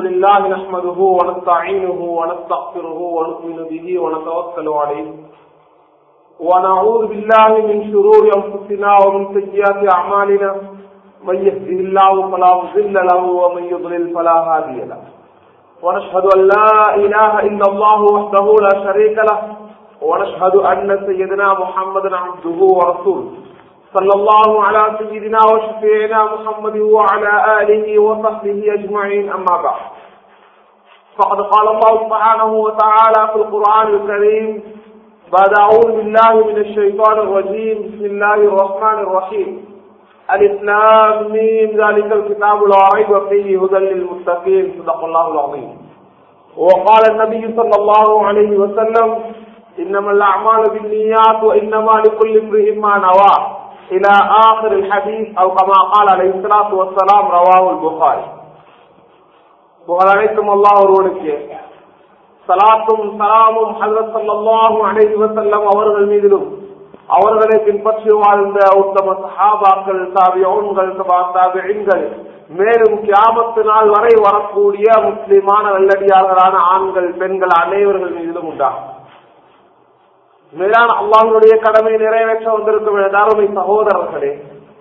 لله نحمده ونستعينه ونستغفره ونؤمن به ونتوكل عليه ونعوذ بالله من شرور أنفسنا ومن سيئات أعمالنا من يهده الله فلا مضل له ومن يضلل فلا هادي له ونشهد أن لا إله إلا الله وحده لا شريك له ونشهد أن سيدنا محمدا عبده ورسوله صلى الله على سيدنا وشفيعنا محمد وعلى آله وصحبه أجمعين أما بعد فقد قال الله سبحانه وتعالى في القرآن الكريم بعد أعوذ بالله من الشيطان الرجيم بسم الله الرحمن الرحيم الإسلام ميم ذلك الكتاب لا ريب فيه هدى للمتقين صدق الله العظيم وقال النبي صلى الله عليه وسلم إنما الأعمال بالنيات وإنما لكل امرئ ما نوى إلى آخر الحديث أو كما قال عليه الصلاة والسلام رواه البخاري புகழனைத்தும் அல்லாஹ் ஒருவனுக்கு சலாத்தும் சலாமும் ஹசரத் சல்லாஹூ அலைஹி வசல்லம் அவர்கள் மீதிலும் அவர்களை பின்பற்றி வாழ்ந்த உத்தம சஹாபாக்கள் தாபியோன்கள் தாபியன்கள் மேலும் கியாமத்து நாள் வரை வரக்கூடிய முஸ்லிமான வெள்ளடியார்களான ஆண்கள் பெண்கள் அனைவர்கள் மீதிலும் உண்டாகும் மேலான அல்லாஹனுடைய கடமை நிறைவேற்ற வந்திருக்கும் அருமை சகோதரர்களே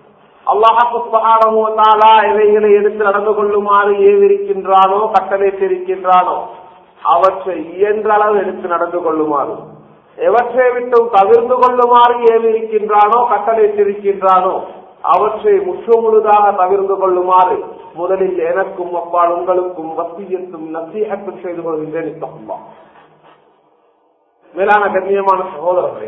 அல்லாஹாலா இவைகளை எடுத்து நடந்து கொள்ளுமாறு ஏவிருக்கின்றானோ கட்டளைத்திருக்கின்றானோ அவற்றை இயன்ற அளவு எடுத்து நடந்து கொள்ளுமாறு எவற்றை விட்டும் தவிர்த்து கொள்ளுமாறு ஏவிருக்கின்றானோ கட்டளைத்திருக்கின்றானோ அவற்றை முற்று முழுதாக தவிர்த்து கொள்ளுமாறு முதலில் எனக்கும் அப்பால் உங்களுக்கும் வசியத்தும் நசீகத்தும் செய்து கொள்கின்றேன் மேலான கண்ணியமான சகோதரர்களே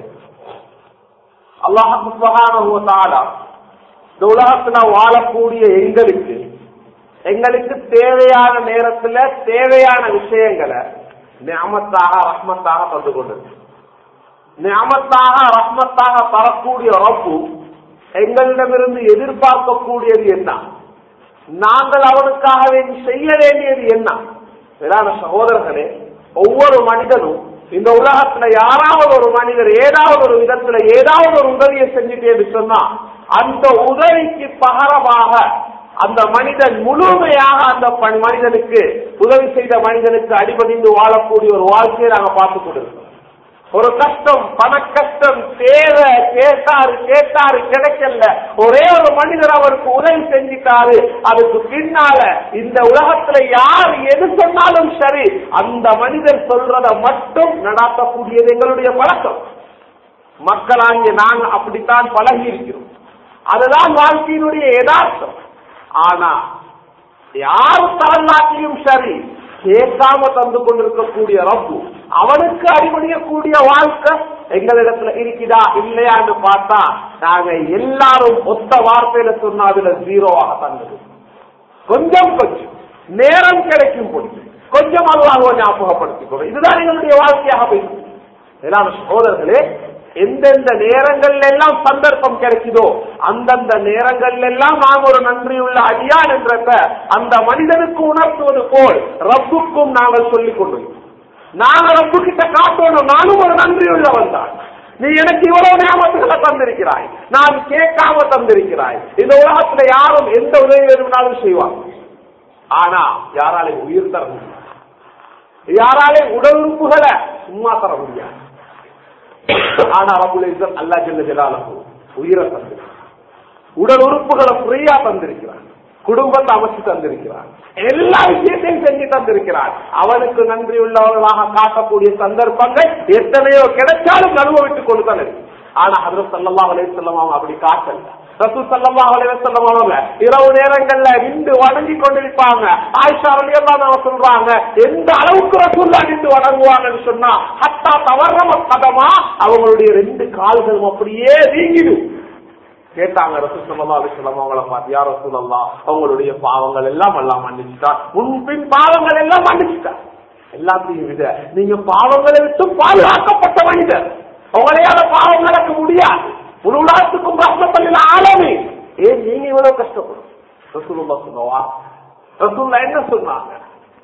அல்லாஹால இந்த உலகத்துல வாழக்கூடிய எங்களுக்கு எங்களுக்கு தேவையான நேரத்துல தேவையான விஷயங்களை நியமத்தாக ரஹ்மத்தாக தந்து கொண்டது நியமத்தாக ரஹ்மத்தாக தரக்கூடிய ரப்பு எங்களிடமிருந்து எதிர்பார்க்கக்கூடியது என்ன நாங்கள் அவனுக்காக வேண்டி செய்ய வேண்டியது என்ன மேலான சகோதரர்களே ஒவ்வொரு மனிதனும் இந்த உலகத்துல யாராவது ஒரு மனிதர் ஏதாவது ஒரு விதத்துல ஏதாவது ஒரு உதவியை செஞ்சுட்டே சொன்னா அந்த உதவிக்கு பகரமாக அந்த மனிதன் முழுமையாக அந்த மனிதனுக்கு உதவி செய்த மனிதனுக்கு அடிபடிந்து வாழக்கூடிய ஒரு வாழ்க்கையை நாங்க பார்த்து கொண்டிருக்கோம் ஒரு கஷ்டம் பண கஷ்டம் தேவை கேட்டாரு கேட்டாரு கிடைக்கல ஒரே ஒரு மனிதர் அவருக்கு உதவி செஞ்சிட்டாரு அதுக்கு பின்னால இந்த உலகத்துல யார் எது சொன்னாலும் சரி அந்த மனிதர் சொல்றத மட்டும் நடாத்தக்கூடியது எங்களுடைய பழக்கம் மக்களாகிய நாங்கள் அப்படித்தான் பழகி இருக்கிறோம் அதுதான் வாழ்க்கையினுடைய யதார்த்தம் ஆனா யார் தரலாற்றியும் சரி கேட்காம தந்து கொண்டிருக்கக்கூடிய ரப்பு அவனுக்கு அடிபடியக்கூடிய வாழ்க்கை எங்களிடத்துல இருக்குதா இல்லையான்னு பார்த்தா நாங்க எல்லாரும் ஒத்த வார்த்தையில சொன்னா அதுல ஜீரோவாக தந்தது கொஞ்சம் கொஞ்சம் நேரம் கிடைக்கும் பொழுது கொஞ்சம் அல்லாஹ் ஞாபகப்படுத்திக்கணும் இதுதான் எங்களுடைய வாழ்க்கையாக போயிருக்கு எல்லாரும் சகோதரர்களே எந்தெந்த நேரங்கள்ல எல்லாம் சந்தர்ப்பம் கிடைக்குதோ அந்தந்த நேரங்கள்ல எல்லாம் நாம் ஒரு நன்றியுள்ள அடியான் என்றப்ப அந்த மனிதனுக்கு உணர்த்துவது போல் ரப்புக்கும் நாங்கள் சொல்லிக் கொண்டிருக்கோம் நாங்க ரப்பு கிட்ட காட்டணும் நானும் ஒரு நன்றியுள்ளவன் தான் நீ எனக்கு இவ்வளவு ஞாபகங்களை தந்திருக்கிறாய் நான் கேட்காம தந்திருக்கிறாய் இந்த உலகத்துல யாரும் எந்த உதவி வேணும்னாலும் செய்வாங்க ஆனா யாராலே உயிர் தர முடியாது யாராலே உடல் உறுப்புகளை சும்மா தர முடியாது ஆனா ரபுல் இஸ்ஸத் அல்லா ஜல்ல ஜலாலஹு உயிரை தந்திருக்கிறான் உடல் உறுப்புகளை ஃப்ரீயா தந்திருக்கிறான் குடும்பத்தை அமைச்சு தந்திருக்கிறான் எல்லா விஷயத்தையும் செஞ்சு தந்திருக்கிறான் அவனுக்கு நன்றி உள்ளவர்களாக காட்டக்கூடிய சந்தர்ப்பங்கள் எத்தனையோ கிடைச்சாலும் நழுவ விட்டு கொடுத்தான் ஆனா ஹதரத் சல்லா அலே செல்லம் அப்படி காட்டல ரசூ சல்லா அலே செல்லம் அவங்க இரவு நேரங்கள்ல நின்று வணங்கி கொண்டிருப்பாங்க ஆயிஷா அலி எல்லாம் சொல்றாங்க எந்த அளவுக்கு ரசூல்லா நின்று வணங்குவாங்கன்னு சொன்னா ஹத்தா தவறம கதமா அவங்களுடைய ரெண்டு கால்களும் அப்படியே நீங்கிடும் கேட்டாங்க ரசூசல்லா அலிஸ்லாம் அவங்கள பார்த்து யார் ரசூலல்லா அவங்களுடைய பாவங்கள் எல்லாம் எல்லாம் மன்னிச்சுட்டா முன்பின் பாவங்கள் எல்லாம் மன்னிச்சுட்டா எல்லாத்தையும் விட நீங்க பாவங்களை விட்டு பாதுகாக்கப்பட்ட மனிதர் உங்களையால பாவம் நடக்க முடியாது ஒரு உலகத்துக்கும் கஷ்டப்படல ஆளுமே ஏன் நீங்க இவ்வளவு கஷ்டப்படும் ரசூலுல்லா சொன்னவா ரசூல்லா என்ன சொன்னாங்க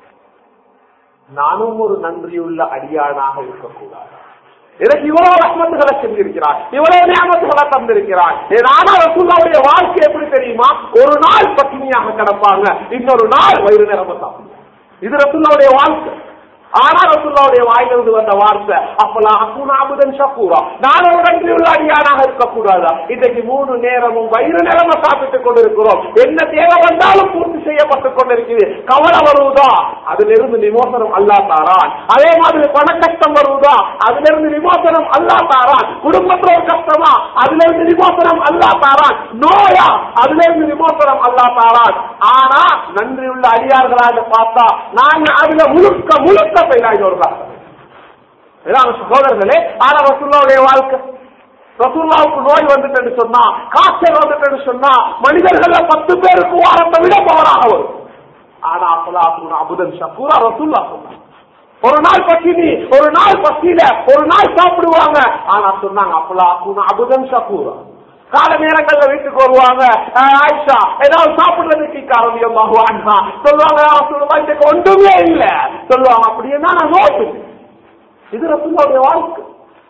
நானும் ஒரு நன்றியுள்ள அடியானாக இருக்கக்கூடாது எனக்கு இவ்வளவு ரஹ்மத்துகளை செஞ்சிருக்கிறார் இவ்வளவு நியமத்துகளை தந்திருக்கிறார் ஆனா ரசூல்லாவுடைய வாழ்க்கை எப்படி தெரியுமா ஒரு நாள் பட்டினியாக கிடப்பாங்க இன்னொரு நாள் வயிறு நிரம்ப சாப்பிடுவாங்க இது ரசுல்லாவுடைய வாழ்க்கை ஆனா ரசுல்லாவுடைய வாயிலிருந்து வந்த வார்த்தை அப்பலாம் அக்குனா அபுதன் ஷக்கூரா நான் ஒரு நன்றியுள்ள அடியானாக இருக்கக்கூடாதா இன்றைக்கு மூணு நேரமும் வயிறு நிலம சாப்பிட்டுக் கொண்டிருக்கிறோம் என்ன தேவை வந்தாலும் பூர்த்தி செய்யப்பட்டுக் கொண்டிருக்கிறது கவலை வருவதா அதுல இருந்து விமோசனம் அல்லா தாரான் அதே மாதிரி பண கஷ்டம் வருவதா அதுல இருந்து விமோசனம் அல்லா தாரான் குடும்பத்துல ஒரு கஷ்டமா அதுல இருந்து விமோசனம் அல்லா தாரான் நோயா அதுல இருந்து விமோசனம் அல்லா தாரான் ஆனா நன்றியுள்ள அடியார்களாக பார்த்தா நாங்க அதுல முழுக்க முழுக்க பெய்தாங்க ஒரு காரணம் சகோதரர்களே ஆனா ரசுல்லாவுடைய வாழ்க்கை ரசூல்லாவுக்கு நோய் வந்துட்டு சொன்னா காய்ச்சல் வந்துட்டு சொன்னா மனிதர்கள்ல பத்து பேருக்கு வாரத்தை விட பவராக வரும் ஆனா அப்பலாம் அபுதன் ஷக்கூரா ரசூல்லா சொன்னாங்க ஒரு நாள் பசினி ஒரு நாள் பசியில ஒரு நாள் சாப்பிடுவாங்க ஆனா சொன்னாங்க அப்பலாம் அபுதன் ஷக்கூரா கால நேரங்கள்ல வீட்டுக்கு வருவாங்க அஹ் ஆயிஷா ஏதாவது சாப்பிடுறதுக்கு காரணமாக சொல்லுவாங்க சொல்லுவா இதுக்கு ஒன்றுமே இல்ல சொல்லுவாங்க அப்படின்னா நான் நோட்டு இது ரசூல்லாவுடைய வாழ்க்கை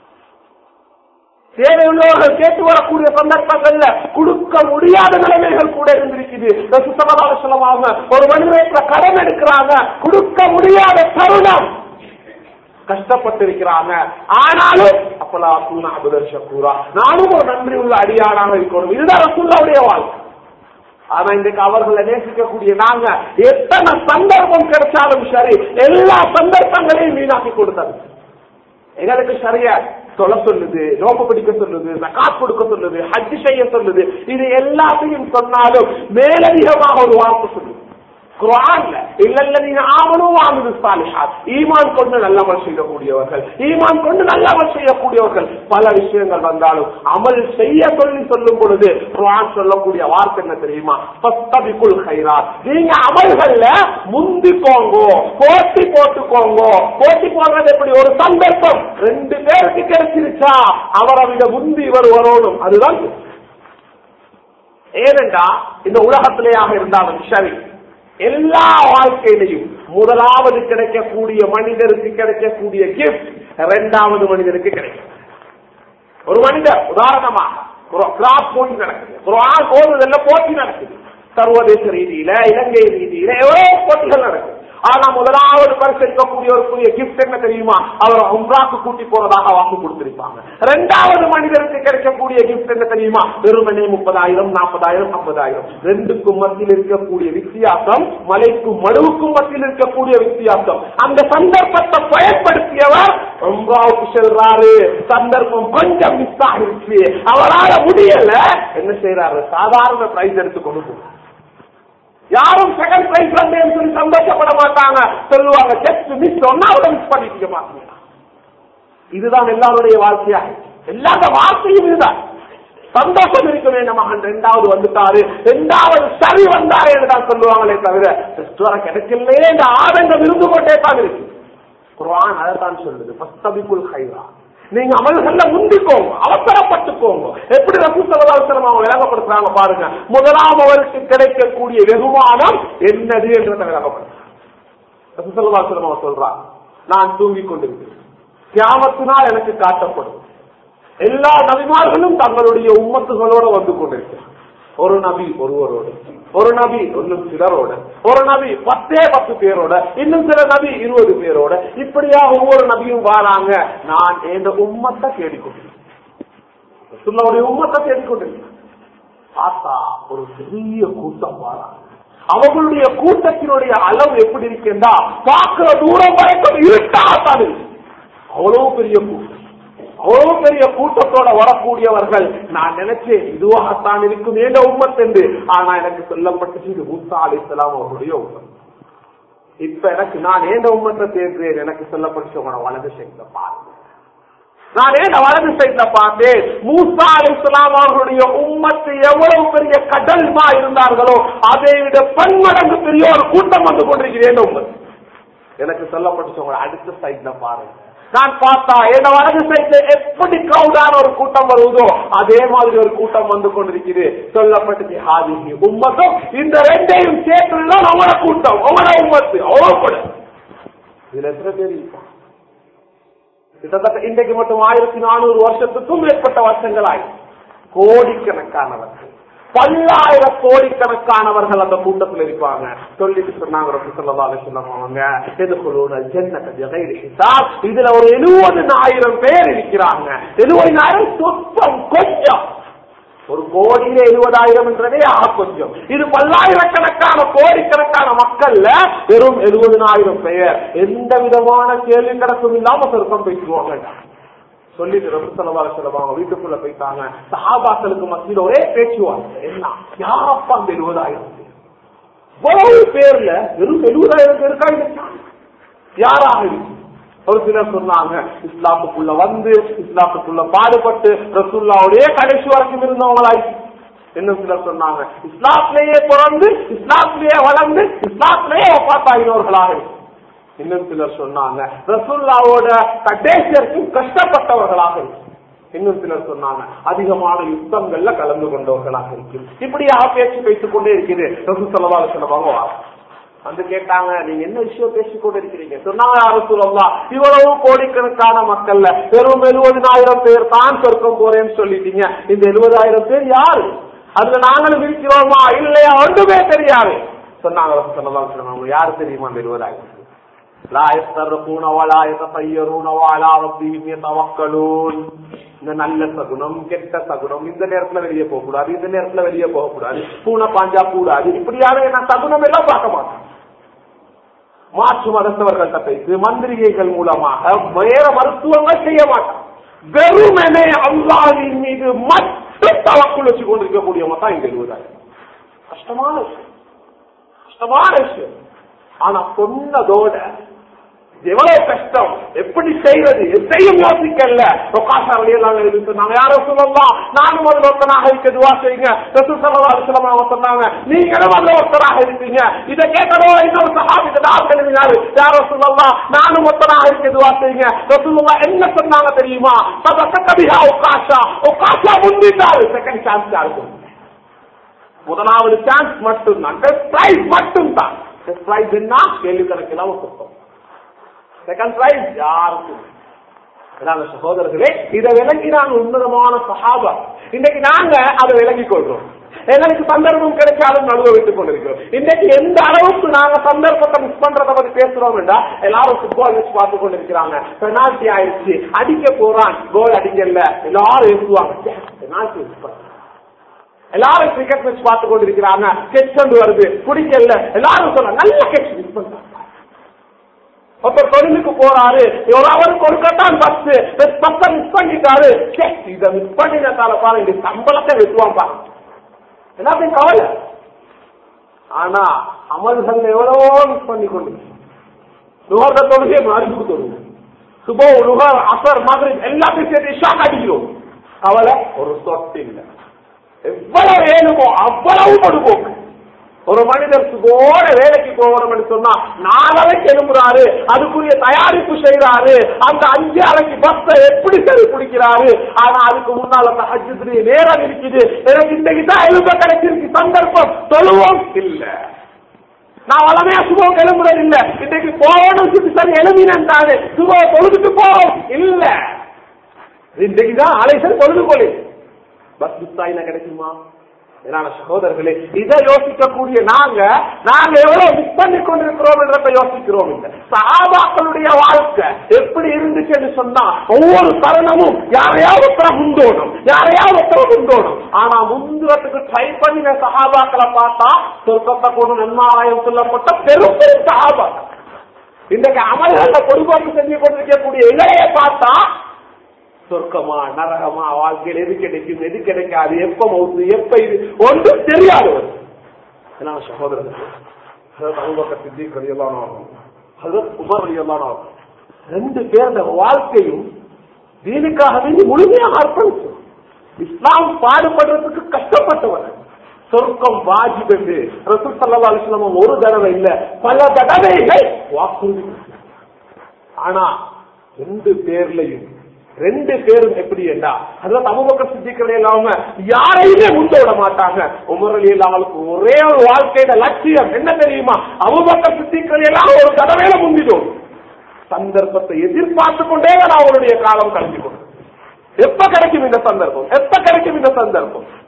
தேவையுள்ளவர்கள் கேட்டு வரக்கூடிய சந்தர்ப்பங்கள்ல கொடுக்க முடியாத நிலைமைகள் கூட இருந்திருக்குது சுத்தமாக சொல்லமாக ஒரு மனிதத்துல கடன் எடுக்கிறாங்க கொடுக்க முடியாத தருணம் கஷ்டப்பட்டிருக்கிறாங்க ஆனாலும் அப்பலா சூனா அபுதர் ஷக்கூரா நானும் ஒரு நன்றி உள்ள அடியானாக இருக்கணும் இதுதான் ரசூல்லாவுடைய வாழ்க்கை ஆனா இன்றைக்கு அவர்களை நேசிக்கக்கூடிய நாங்க எத்தனை சந்தர்ப்பம் கிடைச்சாலும் சரி எல்லா சந்தர்ப்பங்களையும் வீணாக்கி கொடுத்தது எங்களுக்கு சரியா சொல்ல சொல்லுது நோக்கு பிடிக்க சொல்லுது ஜகாத் கொடுக்க சொல்லுது ஹஜ் செய்ய சொல்லுது இது எல்லாத்தையும் சொன்னாலும் மேலதிகமாக ஒரு வார்த்தை சொல்லுது குரான்ல இல்லல்லதீன ஆமனும் ஆமனு சாலிஹாத் ஈமான் கொண்டு நல்லமல் செய்யக்கூடியவர்கள் ஈமான் கொண்டு நல்லமல் செய்யக்கூடியவர்கள் பல விஷயங்கள் வந்தாலும் அமல் செய்ய சொல்லி சொல்லும் பொழுது குரான் சொல்லக்கூடிய வார்த்தை என்ன தெரியுமா ஃபஸ்தபிகுல் கைராத் நீங்க அமல்கள்ல முந்தி போங்கோ போட்டி போட்டுக்கோங்க போட்டி போடுறது எப்படி ஒரு சந்தர்ப்பம் ரெண்டு பேருக்கு கிடைச்சிருச்சா அவரை விட முந்தி இவர் வரணும் அதுதான் ஏனென்றா இந்த உலகத்திலேயாக இருந்தாலும் சரி எல்லா வாழ்க்கையிலையும் முதலாவது கிடைக்கக்கூடிய மனிதருக்கு கிடைக்கக்கூடிய கிஃப்ட் இரண்டாவது மனிதருக்கு கிடைக்கும் ஒரு மனிதர் உதாரணமாக ஒரு கிராப் போட்டி நடக்குது ஒரு ஆள் போதுதல்ல போட்டி நடக்குது சர்வதேச ரீதியில இலங்கை ரீதியில எவ்வளவு போட்டிகள் நடக்குது ஆனா முதலாவது பரிசளிக்கக்கூடிய ஒரு புதிய கிஃப்ட் என்ன தெரியுமா அவர் உம்ராக்கு கூட்டி போறதாக வாக்கு கொடுத்திருப்பாங்க இரண்டாவது மனிதருக்கு கிடைக்கக்கூடிய கிஃப்ட் என்ன தெரியுமா வெறுமனே முப்பதாயிரம் நாற்பதாயிரம் ஐம்பதாயிரம் ரெண்டுக்கும் மத்தியில் இருக்கக்கூடிய வித்தியாசம் மலைக்கும் மடுவுக்கும் மத்தியில் இருக்கக்கூடிய வித்தியாசம் அந்த சந்தர்ப்பத்தை பயன்படுத்தியவர் உம்ராவுக்கு செல்றாரு சந்தர்ப்பம் கொஞ்சம் மிஸ் ஆகிருச்சு அவரால் முடியல என்ன செய்யறாரு சாதாரண பிரைஸ் எடுத்து கொண்டு போறாரு யாரும் செகண்ட் பிரைஸ் வந்தேன்னு சொல்லி சந்தோஷப்பட மாட்டாங்க சொல்லுவாங்க ஜஸ்ட் மிஸ் ஒன்னாவது மிஸ் பண்ணிக்க மாட்டீங்க இதுதான் எல்லாருடைய வாழ்க்கையா எல்லாத வாழ்க்கையும் இதுதான் சந்தோஷம் இருக்க வேண்டும் மகன் ரெண்டாவது வந்துட்டாரு ரெண்டாவது சரி வந்தாரு என்று தான் சொல்லுவாங்களே தவிர டெஸ்ட் வர கிடைக்கலையே இந்த ஆதங்கம் இருந்து கொண்டே தான் இருக்கு குர்ஆன் அதைத்தான் சொல்லுது பஸ்தபிக்குல் ஹைரா நீங்க அமல்கள்ல முந்திக்கோங்க அவசரப்பட்டுக்கோங்க எப்படி ரசூசலம் அவங்க விளங்கப்படுத்துறாங்க பாருங்க முதலாம் அவருக்கு கிடைக்கக்கூடிய வெகுமானம் என்னது என்றதை விளங்கப்படுத்துறாங்க ரசூசலம் அவங்க சொல்றாங்க நான் தூங்கிக் கொண்டிருக்கிறேன் கியாமத்தினால் எனக்கு காட்டப்படும் எல்லா நபிமார்களும் தங்களுடைய உம்மத்துகளோட வந்து கொண்டிருக்கிறார் ஒரு நபி ஒருவரோடு ஒரு நபி இன்னும் சிலரோட ஒரு நபி பத்தே பத்து பேரோட இன்னும் சில நபி இருபது பேரோட இப்படியா ஒவ்வொரு நபியும் வராங்க நான் எந்த உம்மத்தை தேடிக்கொண்டிருக்கேன் சுல்லாவுடைய உம்மத்தை தேடிக்கொண்டிருக்கேன் பார்த்தா ஒரு பெரிய கூட்டம் வராங்க அவர்களுடைய கூட்டத்தினுடைய அளவு எப்படி இருக்குன்னா பார்க்கிற தூரம் வரைக்கும் இருட்டாகத்தான் இருக்கு அவ்வளவு பெரிய கூட்டம் அவ்வளவு பெரிய கூட்டத்தோட வரக்கூடியவர்கள் நான் நினைச்சேன் இதுவாகத்தான் இருக்கும் ஏண்ட உம்மத் என்று ஆனா எனக்கு சொல்லப்பட்டது இது மூசா அலிஸ்லாம் அவர்களுடைய உம்மத் இப்ப எனக்கு நான் ஏண்ட உம்மத்தை தேர்ந்தேன் எனக்கு சொல்லப்பட்டு உங்களோட வலது சைட்ல பாருங்க நான் ஏன் வலது சைட்ல பார்த்தேன் மூசா அலிஸ்லாம் அவர்களுடைய உம்மத்து எவ்வளவு பெரிய கடல்மா இருந்தார்களோ அதை விட பன்மடங்கு பெரிய ஒரு கூட்டம் வந்து கொண்டிருக்கிறேன் உம்மத் எனக்கு சொல்லப்பட்டு உங்களோட அடுத்த சைட்ல பாருங்க நான் பார்த்தா என்ன வலது சைட்ல எப்படி கிரௌடான ஒரு கூட்டம் வருவதோ அதே மாதிரி ஒரு கூட்டம் வந்து கொண்டிருக்குது சொல்லப்பட்டது ஹாதிஹி உம்மத்தும் இந்த ரெண்டையும் சேர்த்துதான் அவங்களோட கூட்டம் அவங்களோட உம்மத்து அவ்வளவு இதுல எத்தனை பேர் இருப்பான் கிட்டத்தட்ட இன்றைக்கு மட்டும் ஆயிரத்தி நானூறு வருஷத்துக்கும் மேற்பட்ட வருஷங்களாய் கோடிக்கணக்கானவர்கள் பல்லாயிர கோடிக்கணக்கானவர்கள் அந்த கூட்டத்தில் இருப்பாங்க சொல்லிட்டு சொன்னாங்க ரசூல் ஸல்லல்லாஹு அலைஹி வஸல்லம் அவங்க எதுக்குள்ளூன ஜன்னத பிகைரி ஹிசாப் இதுல ஒரு எழுபதுனாயிரம் பேர் இருக்கிறாங்க எழுபதாயிரம் சொற்பம் கொஞ்சம் ஒரு கோடியில எழுபதாயிரம் என்றதே ஆக கொஞ்சம் இது பல்லாயிரக்கணக்கான கோடிக்கணக்கான மக்கள்ல வெறும் எழுபதனாயிரம் பெயர் எந்த விதமான கேள்வி கணக்கும் இல்லாம சொர்க்கம் பேசுவாங்க சொல்லிட்டு ரொம்ப செலவாக செலவாங்க வீட்டுக்குள்ள போயிட்டாங்க சஹாபாக்களுக்கு மத்தியில் ஒரே பேச்சுவார்த்தை என்ன யாரப்பா அந்த எழுபதாயிரம் பேர் இவ்வளவு பேர்ல வெறும் எழுபதாயிரம் பேருக்கா இந்த chance? யாராக இருக்கு ஒரு சிலர் சொன்னாங்க இஸ்லாத்துக்குள்ள வந்து இஸ்லாத்துக்குள்ள பாடுபட்டு ரசூல்லாவுடைய கடைசி வரைக்கும் இருந்தவங்களாய் இன்னும் சிலர் சொன்னாங்க இஸ்லாத்திலேயே பிறந்து இஸ்லாத்திலேயே வளர்ந்து இஸ்லாத்திலேயே ஒப்பாத்தாகினவர்களாக இருக்கு இன்னும் சிலர் சொன்னாங்க ரசூல்லாவோட கடைசி வரைக்கும் கஷ்டப்பட்டவர்களாக இருக்கு இன்னும் சிலர் சொன்னாங்க அதிகமான யுத்தங்கள்ல கலந்து கொண்டவர்களாக இருக்கு இப்படியாக பேச்சு பேசிக் கொண்டே இருக்குது ரசூல் சல்லா சொல்லுவாங்க வந்து கேட்டாங்க நீங்க என்ன விஷயம் பேசிக்கொண்டு இருக்கிறீங்க சொன்னாங்க யாரும் சொல்லலாம் இவ்வளவு கோடிக்கணக்கான மக்கள்ல வெறும் எழுபதினாயிரம் பேர் தான் சொர்க்கம் போறேன்னு சொல்லிட்டீங்க இந்த எழுபதாயிரம் பேர் யாரு அதுல நாங்களும் இருக்கிறோமா இல்லையா ஒன்றுமே தெரியாது சொன்னாங்க ரசூல் ஸல்லல்லாஹு அலைஹி வஸல்லம் யாரு தெரியுமா அந்த எழுபதாயிரம் பேர் لا يسترقون ولا يتطيرون وعلى ربهم يتوكلون இந்த நல்ல சகுனம் கெட்ட சகுனம் இந்த நேரத்துல வெளியே போக கூடாது இந்த நேரத்துல வெளியே போக கூடாது பூனை பாஞ்சா கூடாது இப்படியான நான் சகுனம் எல்லாம் பார்க்க மாட்டேன் மாற்று மதத்தவர்கள்ட்ட பேசி மந்திரிகைகள் மூலமாக வேற மருத்துவங்கள் செய்ய மாட்டான் வெறுமனே அல்லாவின் மீது மட்டும் தவக்குள் வச்சு கொண்டிருக்கக்கூடியவங்க தான் இங்க எழுபதாயிரம் கஷ்டமான விஷயம் கஷ்டமான விஷயம் ஆனா சொன்னதோட எவ்வளவு கஷ்டம் எப்படி செய்வது எத்தையும் யோசிக்கல ரொக்காசா வெளியெல்லாம் எழுதி சொன்னாங்க யாரும் சொல்லலாம் நானும் ஒரு ஒருத்தனாக இருக்க துவா செய்யுங்க ரசூல் ஸல்லல்லாஹு அலைஹி வஸல்லம் அவங்க சொன்னாங்க நீங்களும் அந்த ஒருத்தராக இருப்பீங்க இதை கேட்கறோ இன்னொரு சஹாபி நான் எழுதினாரு யாரும் சொல்லலாம் நானும் ஒருத்தனாக இருக்க துவா செய்யுங்க ரசூலுல்லாஹ் என்ன சொன்னாங்க தெரியுமா சதக்க கபிஹா உக்காஷா உக்காஷா முந்திட்டாரு செகண்ட் சான்ஸ் இருக்கும் முதலாவது சான்ஸ் மட்டும்தான் டெஸ்ட் பிரைஸ் மட்டும் தான் டெஸ்ட் பிரைஸ் என்ன கேள்வி கணக்கெல்லாம் கொடுத்தோம் செகண்ட் பிரைஸ் யாருக்கும் அதாவது சகோதரர்களே இதை விளங்கினாங்க உன்னதமான சகாபா இன்னைக்கு நாங்க அதை விளங்கிக் கொள்றோம் எங்களுக்கு சந்தர்ப்பம் கிடைச்சாலும் நடுவ விட்டுக் கொண்டிருக்கிறோம் இன்னைக்கு எந்த அளவுக்கு நாங்க சந்தர்ப்பத்தை மிஸ் பண்றதை பத்தி பேசுறோம் எல்லாரும் ஃபுட்பால் வச்சு பார்த்து கொண்டிருக்கிறாங்க பெனால்டி ஆயிடுச்சு அடிக்க போறான் கோல் அடிக்கல எல்லாரும் எழுதுவாங்க பெனால்டி மிஸ் பண்றாங்க எல்லாரும் கிரிக்கெட் மேட்ச் பார்த்து கொண்டிருக்கிறாங்க கெச் கொண்டு வருது பிடிக்கல எல்லாரும் சொல்ல நல்ல கெச் மிஸ் பண்றாங்க ஒருத்தர் தொழிலுக்கு போறாரு ஒரு அவருக்கு ஒரு கட்டான் பஸ் பஸ்ஸ மிஸ் பண்ணிட்டாரு ச்சே, இத மிஸ் பண்ணினதால பாருங்க இந்த சம்பளத்தை வெட்டுவான் பாருங்க எல்லாத்தையும் கவலை ஆனா அமல்கள் எவ்வளவோ மிஸ் பண்ணி கொண்டு நுகர்ந்த தொழுகையை மறுப்பு தொழுவோம் சுபோ நுகர் அசர் மாதிரி எல்லாத்தையும் சேர்த்து ஷாக் அடிக்கிறோம் கவலை ஒரு சொட்டு இல்லை எவ்வளவு வேணுமோ அவ்வளவு கொடுப்போம் ஒரு மனிதர் சுகோட வேலைக்கு போகணும்னு சொன்னா நாலரைக்கு எழும்புறாரு அதுக்குரிய தயாரிப்பு செய்யறாரு அந்த அஞ்சு அலைக்கு பஸ்ஸை எப்படி சரி பிடிக்கிறாரு ஆனா அதுக்கு முன்னால அந்த ஹஜ்ஜுக்கு நேரம் இருக்குது எனக்கு இன்னைக்கு தான் எழுப்ப கிடைச்சிருக்கு சந்தர்ப்பம் தொழுவோம் இல்ல நான் வளமையா சுபம் கிளம்புறது இல்ல இன்னைக்கு போகணும் சொல்லி சரி எழுதினேன் தானே சுப தொழுதுட்டு போறோம் இல்ல இன்னைக்கு தான் அலைசல் தொழுது கொள்ளு பஸ் மிஸ் ஆயினா கிடைக்குமா என்னால சகோதரர்களே இதை யோசிக்கக்கூடிய நாங்க நாங்க எவ்வளவு மிஸ் பண்ணி கொண்டிருக்கிறோம் என்றதை யோசிக்கிறோம் இல்ல சஹாபாக்களுடைய வாழ்க்கை எப்படி இருந்துச்சுன்னு சொன்னா ஒவ்வொரு தருணமும் யாரையாவது ஒருத்தர முந்தோணும் யாரையாவது ஒருத்தர முந்தோணும் ஆனா முந்துறதுக்கு ட்ரை பண்ணின சஹாபாக்களை பார்த்தா சொர்க்கத்தை கொண்டு நன்மாராயம் சொல்லப்பட்ட பெரும் பெரும் சஹாபாக்கள் இன்றைக்கு அமல்கள பொதுவாக்கு செஞ்சு கொண்டிருக்கக்கூடிய இலையை பார்த்தா சொர்க்கமா நரகமா வாழ்க்கையில் எது கிடைக்கும் எது கிடைக்காது எப்ப மவுத்து எப்ப இது ஒன்றும் தெரியாது என்ன சகோதரர்கள் அபுபக்கர் சித்திக் ரலியல்லாஹு அன்ஹு ஹஜரத் உமர் ரலியல்லாஹு அன்ஹு ரெண்டு பேருடைய வாழ்க்கையும் தீனுக்காக வேண்டி முழுமையாக அர்ப்பணிச்சோம் இஸ்லாம் பாடுபடுறதுக்கு கஷ்டப்பட்டவர் சொர்க்கம் வாஜிப் என்று ரசூல் ஸல்லல்லாஹு அலைஹி வஸல்லம் ஒரு தடவை இல்ல பல தடவைகள் வாக்குறுதி கொடுத்தார். ஆனா ரெண்டு பேர்லயும் ரெண்டு பேரும் எப்படி என்றா அதுல அபுபக்கர் சித்திக்கள் இல்லாம யாரையுமே முந்த விட மாட்டாங்க உமர் அலி அவளுக்கு ஒரே ஒரு வாழ்க்கையில லட்சியம் என்ன தெரியுமா அபுபக்கர் சித்திக்கள் எல்லாம் ஒரு தடவையில முந்திடும் சந்தர்ப்பத்தை எதிர்பார்த்து கொண்டே நான் அவருடைய காலம் கழிஞ்சு கொண்டு எப்ப கிடைக்கும் இந்த சந்தர்ப்பம் எப்ப கிடைக்கும் இந்த சந்தர்ப்பம்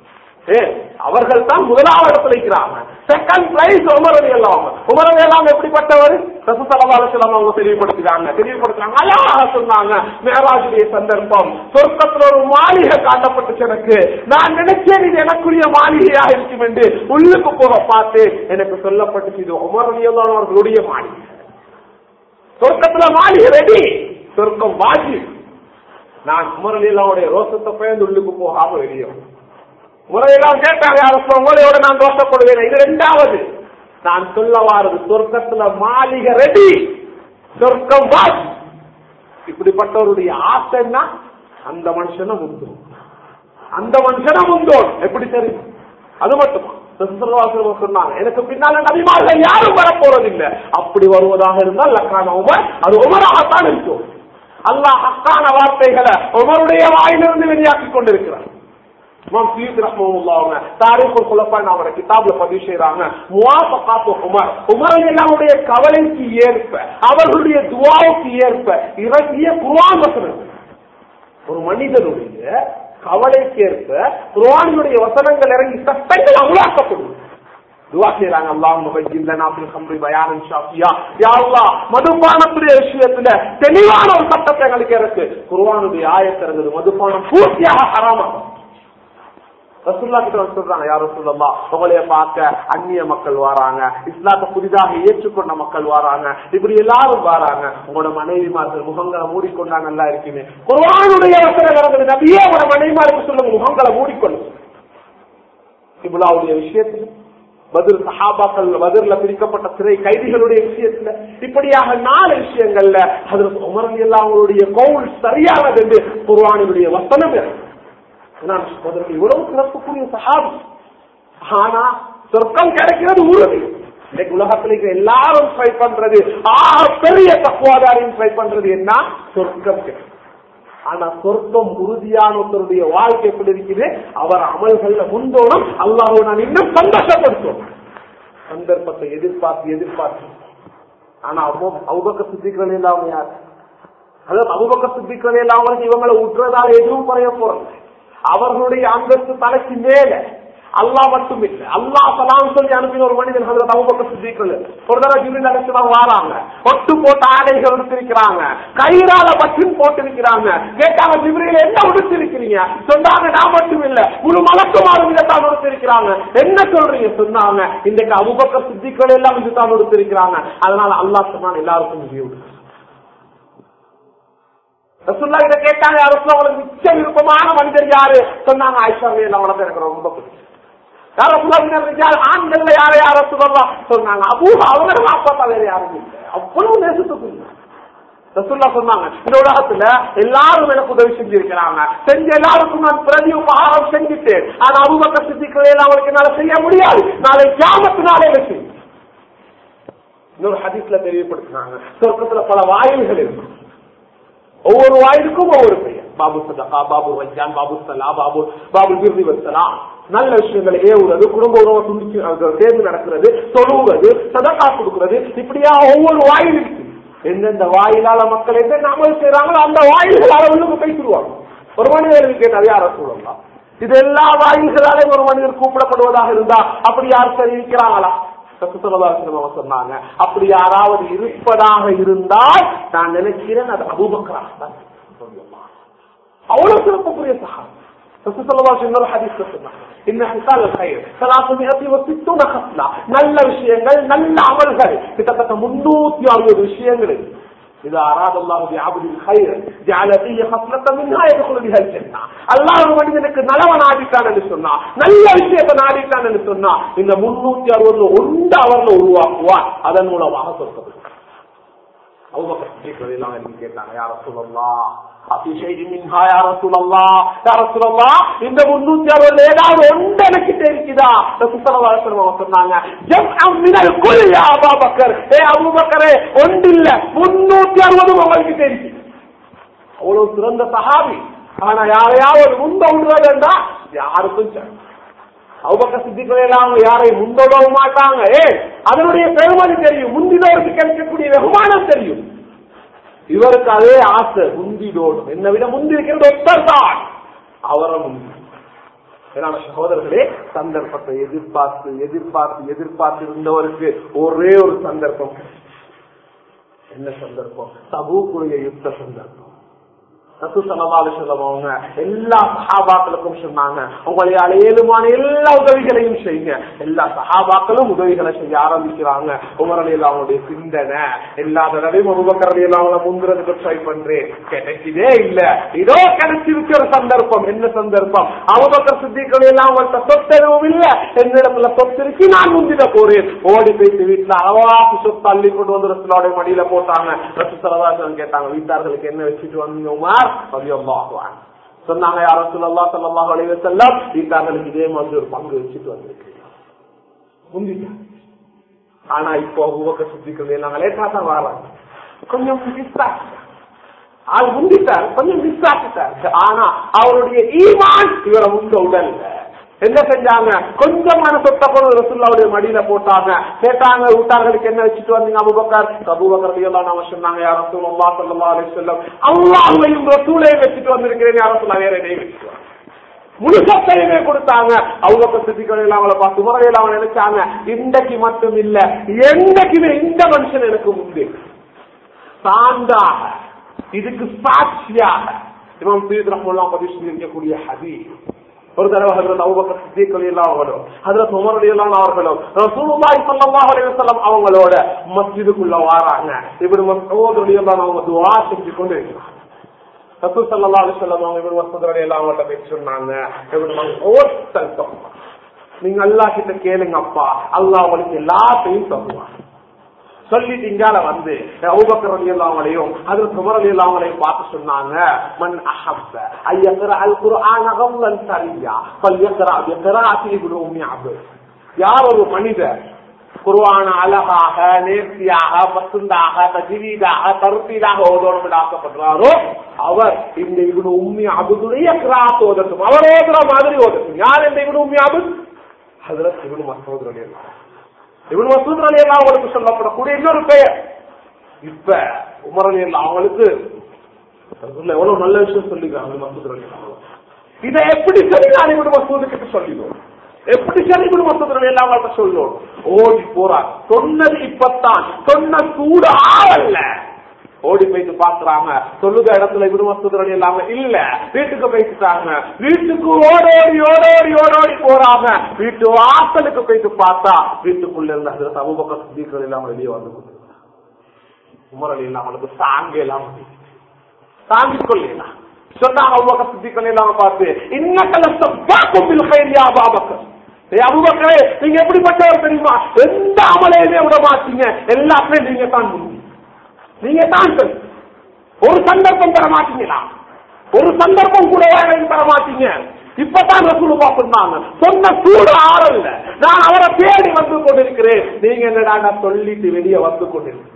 ஏ அவர்கள் தான் முதலாவது இடத்துல இருக்கிறாங்க செகண்ட் பிரைஸ் உமரவி எல்லாம் உமரவி எல்லாம் எப்படிப்பட்டவர் ரசூசலவாலசலம் அவங்க தெளிவுபடுத்துறாங்க தெளிவுபடுத்துறாங்க அழகாக சொன்னாங்க மேராஜுடைய சந்தர்ப்பம் சொர்க்கத்துல ஒரு மாளிகை காட்டப்பட்டுச்சு எனக்கு நான் நினைச்சேன் இது எனக்குரிய மாளிகையா இருக்கும் என்று உள்ளுக்கு போக பார்த்து எனக்கு சொல்லப்பட்டுச்சு இது உமரவி எல்லாம் அவர்களுடைய மாளிகை சொர்க்கத்துல மாளிகை ரெடி சொர்க்கம் வாஜி நான் உமரலியல்லாவுடைய ரோசத்தை பயந்து உள்ளுக்கு போகாம வெளியே வந்தேன். முறையெல்லாம் கேட்டாங்க அரசு உங்களையோட நான் ரோசப்படுவேன் இது ரெண்டாவது நான் சொல்ல வாரது சொர்க்கத்துல மாளிகை ரெடி சொர்க்கம் வாஜி இப்படிப்பட்டவருடைய ஆசைன்னா அந்த மனுஷனை முந்தோம் அந்த மனுஷனை முந்தோம் எப்படி தெரியும் அது மட்டுமா ரசூலுல்லாஹி சொன்னாங்க எனக்கு பின்னால நபிமார்கள் யாரும் வரப்போறது இல்ல அப்படி வருவதாக இருந்தால் லக்கான உமர் அது உமராகத்தான் இருக்கும் அல்லாஹ் ஹக்கான வார்த்தைகளை உமருடைய வாயிலிருந்து வெளியாக்கி கொண்டிருக்கிறார் இமாம் சீத் ரஹ்மத்துல்லாஹி அவங்க தாரீகுல் குலஃபாய் அவரோட கிதாப்ல பதிவு செய்றாங்க முவாஃபகாத்து உமர் உமர் எல்லாருடைய கவலைக்கு ஏற்ப அவர்களுடைய துஆவுக்கு ஏற்ப இறங்கிய குர்ஆன் வசனங்கள் ஒரு மனிதனுடைய கவலைக்கேற்ப குர்ஆனுடைய வசனங்கள் இறங்கி சட்டங்கள் அமலாக்கப்படும் துவா செய்றாங்க அல்லாஹ் முபஜில் லனா ஃபில் ஹம்ரி பயானன் ஷாஃபியா யா அல்லாஹ் மதுபானத்துடைய விஷயத்துல தெளிவான ஒரு சட்டத்தை எங்களுக்கு இருக்கு குர்ஆனுடைய ஆயத்து இருக்குது மதுபானம் பூர்த்தியாக ஹராமாகும் ரசுல்லா கிட்ட சொல்றாங்க யார் ரசூல்லா உங்களைய பார்க்க அந்நிய மக்கள் வராங்க இஸ்லாத்தை புதிதாக ஏற்றுக்கொண்ட மக்கள் வராங்க இப்படி எல்லாரும் வராங்க உங்களோட மனைவிமார்கள் முகங்களை மூடிக்கொண்டா நல்லா இருக்குமே குர்ஆனுடைய வசனம் நடந்தது நபியே உங்களோட மனைவிமாருக்கு சொல்லுங்க முகங்களை மூடிக்கொண்டு இவ்வளவுடைய விஷயத்தில் பதில் சஹாபாக்கள் பதிர்ல பிரிக்கப்பட்ட சிறை கைதிகளுடைய விஷயத்துல இப்படியாக நாலு விஷயங்கள்ல அதில் உமரல் எல்லாம் அவங்களுடைய கவுல் சரியானது என்று குர்ஆனினுடைய வசனம் இருக்கு நான் சகோதரர்கள் இவ்வளவு சிறப்புக்குரிய சஹாபி ஆனா சொர்க்கம் கிடைக்கிறது உறுதி இன்னைக்கு உலகத்துல இருக்கிற எல்லாரும் ட்ரை பண்றது ஆக பெரிய தக்குவாதாரியும் ட்ரை பண்றது என்ன சொர்க்கம் கிடைக்கும் ஆனா சொர்க்கம் உறுதியான ஒருத்தருடைய வாழ்க்கை எப்படி இருக்குது அவர் அமல்கள்ல முந்தோடும் அல்லாஹ் நான் இன்னும் சந்தோஷப்படுத்தும் சந்தர்ப்பத்தை எதிர்பார்த்து எதிர்பார்த்து ஆனா அவங்க சித்திக்கள் இல்லாம யார் அதாவது அவங்க சித்திக்கள் இல்லாம இவங்களை விட்டுறதால எதுவும் குறைய போறது அவர்களுடைய அந்தஸ்து தலைக்கு மேல அல்லாஹ் மட்டும் இல்ல அல்லாஹ் சலாம் சொல்லி அனுப்பின ஒரு மனிதன் ஹசரத் அபூபக்கர் சித்திக்கள் ஒரு தடவை ஜிபிரில் அழைச்சுதான் வாராங்க ஒட்டு போட்ட ஆடைகள் எடுத்திருக்கிறாங்க கயிறால பட்டின் போட்டிருக்கிறாங்க கேட்டாங்க ஜிபிரியில் என்ன உடுத்திருக்கிறீங்க சொன்னாங்க நான் மட்டும் இல்ல முழு மலக்குமாரும் இதைத்தான் உடுத்திருக்கிறாங்க என்ன சொல்றீங்க சொன்னாங்க இன்றைக்கு அபூபக்கர் சித்திக்கள் எல்லாம் இதுதான் உடுத்திருக்கிறாங்க அதனால அல்லாஹ் சொன்னான் எல்லாருக்கும் முடிவு ரசுல்லா இதை கேட்டாங்க அரசு அவங்களுக்கு மிச்ச விருப்பமான மனிதர் யாரு சொன்னாங்க ஆயிஷா எல்லாம் வளர்ந்து எனக்கு ரொம்ப பிடிக்கும் யார புலவினர் ஆண்கள்ல யார யார சொல்லலாம் சொன்னாங்க அபூ அவங்க வாப்பா வேற யாரும் இல்லை அவ்வளவு நேசத்துக்கு ரசுல்லா சொன்னாங்க இந்த உலகத்துல எல்லாரும் எனக்கு உதவி செஞ்சிருக்கிறாங்க செஞ்ச எல்லாருக்கும் நான் பிரதி உபகாரம் செஞ்சுட்டேன் ஆனா அபுபக்க சித்திக்களை எல்லாம் அவங்களுக்கு என்னால செய்ய முடியாது நாளை கிராமத்து நாளே வச்சு இன்னொரு ஹதீஸ்ல தெரியப்படுத்தினாங்க சொர்க்கத்துல பல வாயில்கள் இருக்கு ஒவ்வொரு வாயிலுக்கும் ஒவ்வொரு பெயர் பாபு சதகா பாபு வைஜான் பாபு சலா பாபு பாபு பிர்தி வசலாம் நல்ல விஷயங்களை ஏவுறது குடும்ப உறவை துண்டிச்சு சேர்ந்து நடக்கிறது தொழுவது சதகா கொடுக்கிறது இப்படியா ஒவ்வொரு வாயில் இருக்கு எந்தெந்த வாயிலால மக்கள் எந்த அமல் செய்யறாங்களோ அந்த வாயில்களால உள்ளுக்கு பேசிடுவாங்க ஒரு மனிதர் கேட்டார் யார சொல்லலாம் இது எல்லா வாயில்களாலே ஒரு மனிதர் கூப்பிடப்படுவதாக இருந்தா அப்படி யார் சரி இருக்கிறாங்களா சொன்னாங்க அப்படி யாராவது இருப்பதாக இருந்தால் நான் நினைக்கிறேன் அது அபூபக்கராக தான் அவ்வளவு சிறப்புக்குரிய சகா நல்ல விஷயங்கள் நல்ல அமல்கள் கிட்டத்தட்ட முன்னூத்தி அறுபது விஷயங்கள் இது அல்லாஹ் மனிதனுக்கு நலவன் ஆடிட்டான் என்று சொன்னா நல்ல விஷயத்தை நாடிட்டான் என்று சொன்னா இந்த முன்னூத்தி அறுபது ஒன்று அவர்ல உருவாக்குவார் அதன் மூலமாக சொல்றது அவங்க கேட்டாங்க யார சொல்லலாம் இந்த முன்னூத்தி அறுபது ஏதாவது ஒன்று எனக்கிட்ட இருக்குதா சொன்னாங்க ஒன்று இல்ல முன்னூத்தி அறுபது உங்களுக்கு இருக்கு அவ்வளவு சிறந்த சகாபி ஆனா யாரையாவது முந்த விடுறதுண்டா யாருக்கும் அவங்க சித்திகளை எல்லாம் யாரை முந்தொடவும் மாட்டாங்க ஏ அதனுடைய பெருமதி தெரியும் முந்தினோருக்கு கிடைக்கக்கூடிய வெகுமானம் தெரியும் இவருக்கு அதே ஆசை முந்திடோடும் என்னை விட முந்தி இருக்கிறது ஒத்தர் தான் அவரை முந்தி ஏன்னா சகோதரர்களே சந்தர்ப்பத்தை எதிர்பார்த்து எதிர்பார்த்து எதிர்பார்த்து இருந்தவருக்கு ஒரே ஒரு சந்தர்ப்பம் என்ன சந்தர்ப்பம் தபூக்குரிய யுத்த சந்தர்ப்பம் ரசூ சல்லல்லாஹு அலைஹி வஸல்லம் அவங்க எல்லா சஹாபாக்களுக்கும் சொன்னாங்க உங்களால ஏழுமான எல்லா உதவிகளையும் செய்யுங்க எல்லா சஹாபாக்களும் உதவிகளை செய்ய ஆரம்பிக்கிறாங்க உமரலியில் அவங்களுடைய சிந்தனை எல்லா தடவையும் உபகரணியில் அவங்கள முந்துறதுக்கு ட்ரை பண்றேன் கிடைக்குதே இல்ல இதோ கிடைச்சிருக்கிற சந்தர்ப்பம் என்ன சந்தர்ப்பம் அவபக்கர் சித்திகள் எல்லாம் அவங்கள்ட்ட சொத்து எதுவும் இல்ல என்னிடத்துல சொத்து இருக்கு நான் முந்திட போறேன் ஓடி போயிட்டு வீட்டுல அவாக்கு சொத்து அள்ளி கொண்டு வந்து ரசூலோட மடியில போட்டாங்க ரசூ சலவாசன் கேட்டாங்க வீட்டார்களுக்கு என்ன வச்சுட்டு வந்தீங்க உமார் ரலியல்லாஹு அன்ஹு. சொன்னாங்க யார் ரசூலுல்லாஹ் ஸல்லல்லாஹு அலைஹி வஸல்லம் வீட்டார்களுக்கு இதே மாதிரி ஒரு பங்கு வச்சுட்டு வந்திருக்கீங்க முந்திட்டாங்க ஆனா இப்போ உபக்க சுத்திக்கிறது எல்லாம் லேட்டா தான் வராங்க கொஞ்சம் மிஸ் ஆள் முந்திட்டார் கொஞ்சம் மிஸ் ஆக்கிட்டார் ஆனா அவருடைய ஈமான் இவரை முந்த உடல்ல என்ன செஞ்சாங்க கொஞ்சமான சொத்த பொருள் ரசுல்லாவுடைய மடியில போட்டாங்க கேட்டாங்க வீட்டார்களுக்கு என்ன வச்சுட்டு வந்தீங்க அபுபக்கர் அபுபக்கர் எல்லாம் நாம சொன்னாங்க யார் ரசூலுல்லா ஸல்லல்லாஹு அலைஹி வஸல்லம் அல்லாஹ்வையும் ரசூலையும் வச்சுட்டு வந்திருக்கிறேன் யார் ரசூலா வேற எதையும் வச்சுட்டு வாங்க. முழு சொத்தையுமே கொடுத்தாங்க அவங்க சித்திகள் எல்லாம் அவளை பார்த்து முறையில் அவன் நினைச்சாங்க இன்றைக்கு மட்டும் இல்ல என்னைக்குமே இந்த மனுஷன் எனக்கு முந்தி சான்றாக இதுக்கு சாட்சியாக இவன் பீத் ரஹ்மல்லாம் பதிவு செஞ்சிருக்கக்கூடிய ஹதி ஒரு தடவை ஹஜரத் அபூபக்கர் சித்திக் ரலியல்லாஹு அவர்களும் ஹஜரத் உமர் ரலியல்லாஹு அவர்களும் ரசூலுல்லாஹி ஸல்லல்லாஹு அலைஹி வஸல்லம் அவங்களோட மஸ்ஜிதுக்குள்ள வராங்க இப்னு மஸ்ஊத் ரலியல்லாஹு அவங்க துஆ செஞ்சு கொண்டு இருக்கிறாங்க ரசூல் ஸல்லல்லாஹு அலைஹி வஸல்லம் அவங்க இப்னு மஸ்ஊத் ரலியல்லாஹு அவங்கள்ட்ட போய் சொன்னாங்க இப்னு மஸ்ஊத் தல்தம் நீங்க அல்லாஹ் கிட்ட கேளுங்க அப்பா அல்லாஹ் உங்களுக்கு எல்லாத்தையும் தருவான் சொல்லிட்டு இங்கால வந்து அபூபக்கர் ரலியல்லாஹு அலைஹிம் ஹஜ்ரத் உமர் ரலியல்லாஹு அலைஹிம் பார்த்து சொன்னாங்க மன் அஹப்ப ஐயக்ரா அல் குர்ஆன கம்லன் சரியா ஃபல்யக்ரா பிகிராஅத்தி இப்னு உம்மி அப்து யார் ஒரு மனிதர் குர்ஆன அழகாக நேர்த்தியாக பசுந்தாக தஜ்வீதாக தருத்தீதாக ஓதணும் ஆக்கப்படுறாரோ அவர் இந்த இவனு உம்மி அபுதுடைய கிராத் ஓதட்டும் அவர் ஓதுற மாதிரி ஓதட்டும் யார் இந்த இவனு உம்மி அபுத் ஹஜரத் இவனு மசூத் ரலியல்லாஹு இவன் மசூத் அலி எல்லாம் அவங்களுக்கு சொல்லப்படக்கூடிய இன்னொரு பெயர் இப்ப உமர் அலி எல்லாம் அவங்களுக்கு அதுக்குள்ள எவ்வளவு நல்ல விஷயம் சொல்லிக்கிறாங்க மசூத் அலி இதை எப்படி சரி நான் இவனு மசூது கிட்ட சொல்லிடுவோம் எப்படி சரி இவனு மசூத் அலி எல்லாம் அவங்கள்ட்ட சொல்லணும் ஓடி போறார் சொன்னது இப்பத்தான் சொன்ன சூடு ஆளல்ல ஓடி போயிட்டு பாக்குறாங்க சொல்லுத இடத்துல இவனு மசூத் அலி இல்லாம இல்ல வீட்டுக்கு போயிட்டுட்டாங்க வீட்டுக்கு ஓடோடி ஓடோடி ஓடோடி போறாங்க வீட்டு வாசலுக்கு போயிட்டு பார்த்தா வீட்டுக்குள்ள இருந்த அதுல சமூக சித்திகள் எல்லாம் வெளியே வந்து உமரல் எல்லாம் அவளுக்கு சாங்க எல்லாம் தாங்கிக் கொள்ளலாம் சொன்னாங்க அவ்வளவு சித்திகள் எல்லாம் பார்த்து இன்னக்கல சப்பாக்கும் கைலியா பாபக்கர் அபுபக்கரே நீங்க எப்படிப்பட்டவர் தெரியுமா எந்த அமலையுமே விட மாட்டீங்க எல்லாத்துலயும் நீங்க தான் முந்தி நீங்க தான் சரி. ஒரு சந்தர்ப்பம் தர மாட்டீங்களா ஒரு சந்தர்ப்பம் கூட வேலையும் தர மாட்டீங்க இப்பதான் ரசூலுல்லா சொன்னாங்க சொன்ன சூடு ஆறல்ல நான் அவரை தேடி வந்து கொண்டிருக்கிறேன் நீங்க என்னடா நான் சொல்லிட்டு வெளியே வந்து கொண்டிருக்கிறேன்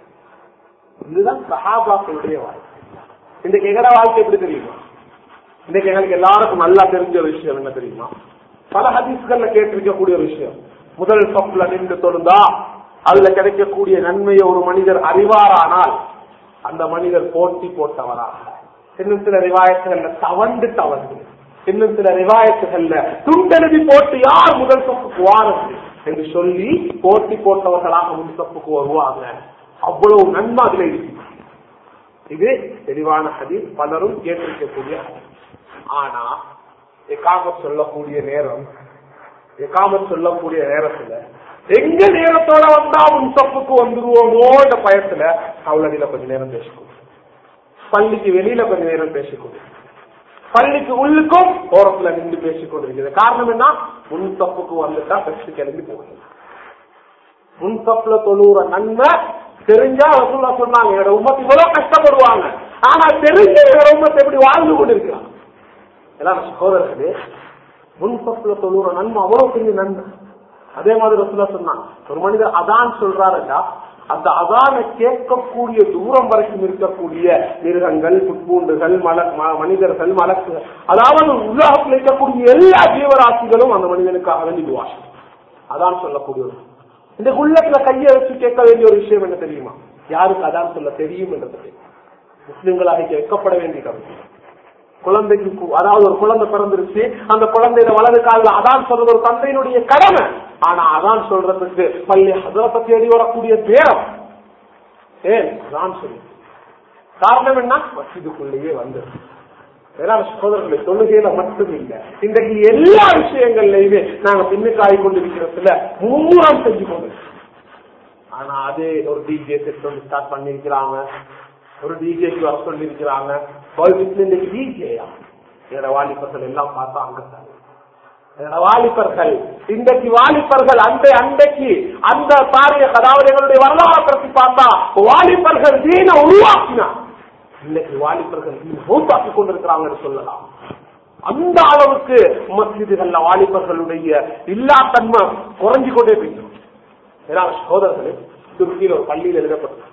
இதுதான் சஹாபாக்களுடைய வாழ்க்கை இன்றைக்கு எங்கட வாழ்க்கை எப்படி தெரியுமா இன்னைக்கு எங்களுக்கு எல்லாருக்கும் நல்லா தெரிஞ்ச ஒரு விஷயம் என்ன தெரியுமா பல ஹதீஸ்கள்ல கேட்டிருக்கக்கூடிய ஒரு விஷயம் முதல் சொப்புல நின்று தொழுந்தா அதுல கிடைக்கக்கூடிய நன்மையை ஒரு மனிதர் அறிவாரானால் அந்த மனிதர் போட்டி போட்டவராக இன்னும் சில ரிவாயத்துகள்ல தவண்டு தவண்டு இன்னும் சில ரிவாயத்துகள்ல துண்டெழுதி போட்டு யார் முதல் சொப்புக்கு வாருங்கள் என்று சொல்லி போட்டி போட்டவர்களாக முன் சொப்புக்கு வருவாங்க அவ்வளவு நன்மை அதுல இருக்கு இது தெளிவான ஹதீஸ் பலரும் கேட்டிருக்கக்கூடிய ஹதீஸ் ஆனா எக்காமத் சொல்லக்கூடிய நேரம் எக்காமத் சொல்லக்கூடிய நேரத்துல எங்க நேரத்தோட வந்தா உன் தப்புக்கு வந்துருவோமோன்ற பயத்துல அவளடியில கொஞ்ச நேரம் பேசிக்கணும் பள்ளிக்கு வெளியில கொஞ்ச நேரம் பேசிக்கணும் பள்ளிக்கு உள்ளுக்கும் ஓரத்துல நின்று பேசிக்கொண்டிருக்கிறது காரணம் என்ன முன் தப்புக்கு வந்துட்டா பெஸ்ட் கிளம்பி போகுது முன் தப்புல தொழுற நன்மை தெரிஞ்சா ரசூல்லா சொன்னாங்க என்னோட உமத்து இவ்வளவு கஷ்டப்படுவாங்க ஆனா தெரிஞ்ச என்னோட உமத்தை எப்படி வாழ்ந்து கொண்டிருக்கிறான் எல்லாம் சகோதரர்களே முன்பப்புல தொழுற நன்மை அவ்வளவு பெரிய நன்மை அதே மாதிரி ரசூலா சொன்னாங்க ஒரு மனிதர் அதான் சொல்றாருடா அந்த அதானை கேட்கக்கூடிய தூரம் வரைக்கும் இருக்கக்கூடிய மிருகங்கள் புட்பூண்டுகள் மல ம- மனிதர்கள் மலக்குகள் அதாவது உலகத்தில் இருக்கக்கூடிய எல்லா ஜீவராசிகளும் அந்த மனிதனுக்காக வேண்டிடுவார் அதான் சொல்லக்கூடிய ஒரு இந்த உள்ளத்துல கையை வச்சு கேட்க வேண்டிய ஒரு விஷயம் என்ன தெரியுமா யாருக்கு அதான் சொல்ல தெரியும் என்றது முஸ்லிம்களாக வைக்கப்பட வேண்டிய கருத்து குழந்தைக்கு கு- அதாவது ஒரு குழந்தை பிறந்துருச்சு அந்த குழந்தைய வலது காலில் அதான் சொல்றது ஒரு தந்தையினுடைய கடமை ஆனா அதான் சொல்றதுக்கு பள்ளி ஹசரத்தை தேடி வரக்கூடிய நேரம் ஏன் அதான் சொல்லி காரணம் என்ன மசிதுக்குள்ளேயே வந்தது வேளாண் சகோதரர்களை தொழுகையில மட்டும் இல்ல இன்றைக்கு எல்லா விஷயங்கள்லயுமே நாங்க பின்னுக்கு ஆகி கொண்டிருக்கிறதுல மும்முரம் செஞ்சு கொண்டு ஆனா அதே ஒரு டிஜே செட் வந்து ஸ்டார்ட் பண்ணிருக்கிறாங்க ஒரு டிஜேக்கு வர சொல்லிருக்கிறாங்க இன்னைக்கு டிஜேயா என்னோட வாலிபர்கள் எல்லாம் பார்த்தா அங்க என்னோட வாலிபர்கள் இன்றைக்கு வாலிபர்கள் அந்த அன்றைக்கு அந்த பாரிய அதாவது எங்களுடைய வரலாறு பற்றி பார்த்தா வாலிபர்கள் தீன உருவாக்கினா இன்னைக்கு வாலிபர்கள் மூத்தாக்கி கொண்டிருக்கிறாங்கன்னு சொல்லலாம் அந்த அளவுக்கு மஸ்ஜிதுகள்ல வாலிபர்களுடைய இல்லாத்தன்மை குறைஞ்சு கொண்டே போயிடும் ஏன்னா சோதரர்களே துருக்கியில் ஒரு பள்ளியில் எழுதப்பட்டது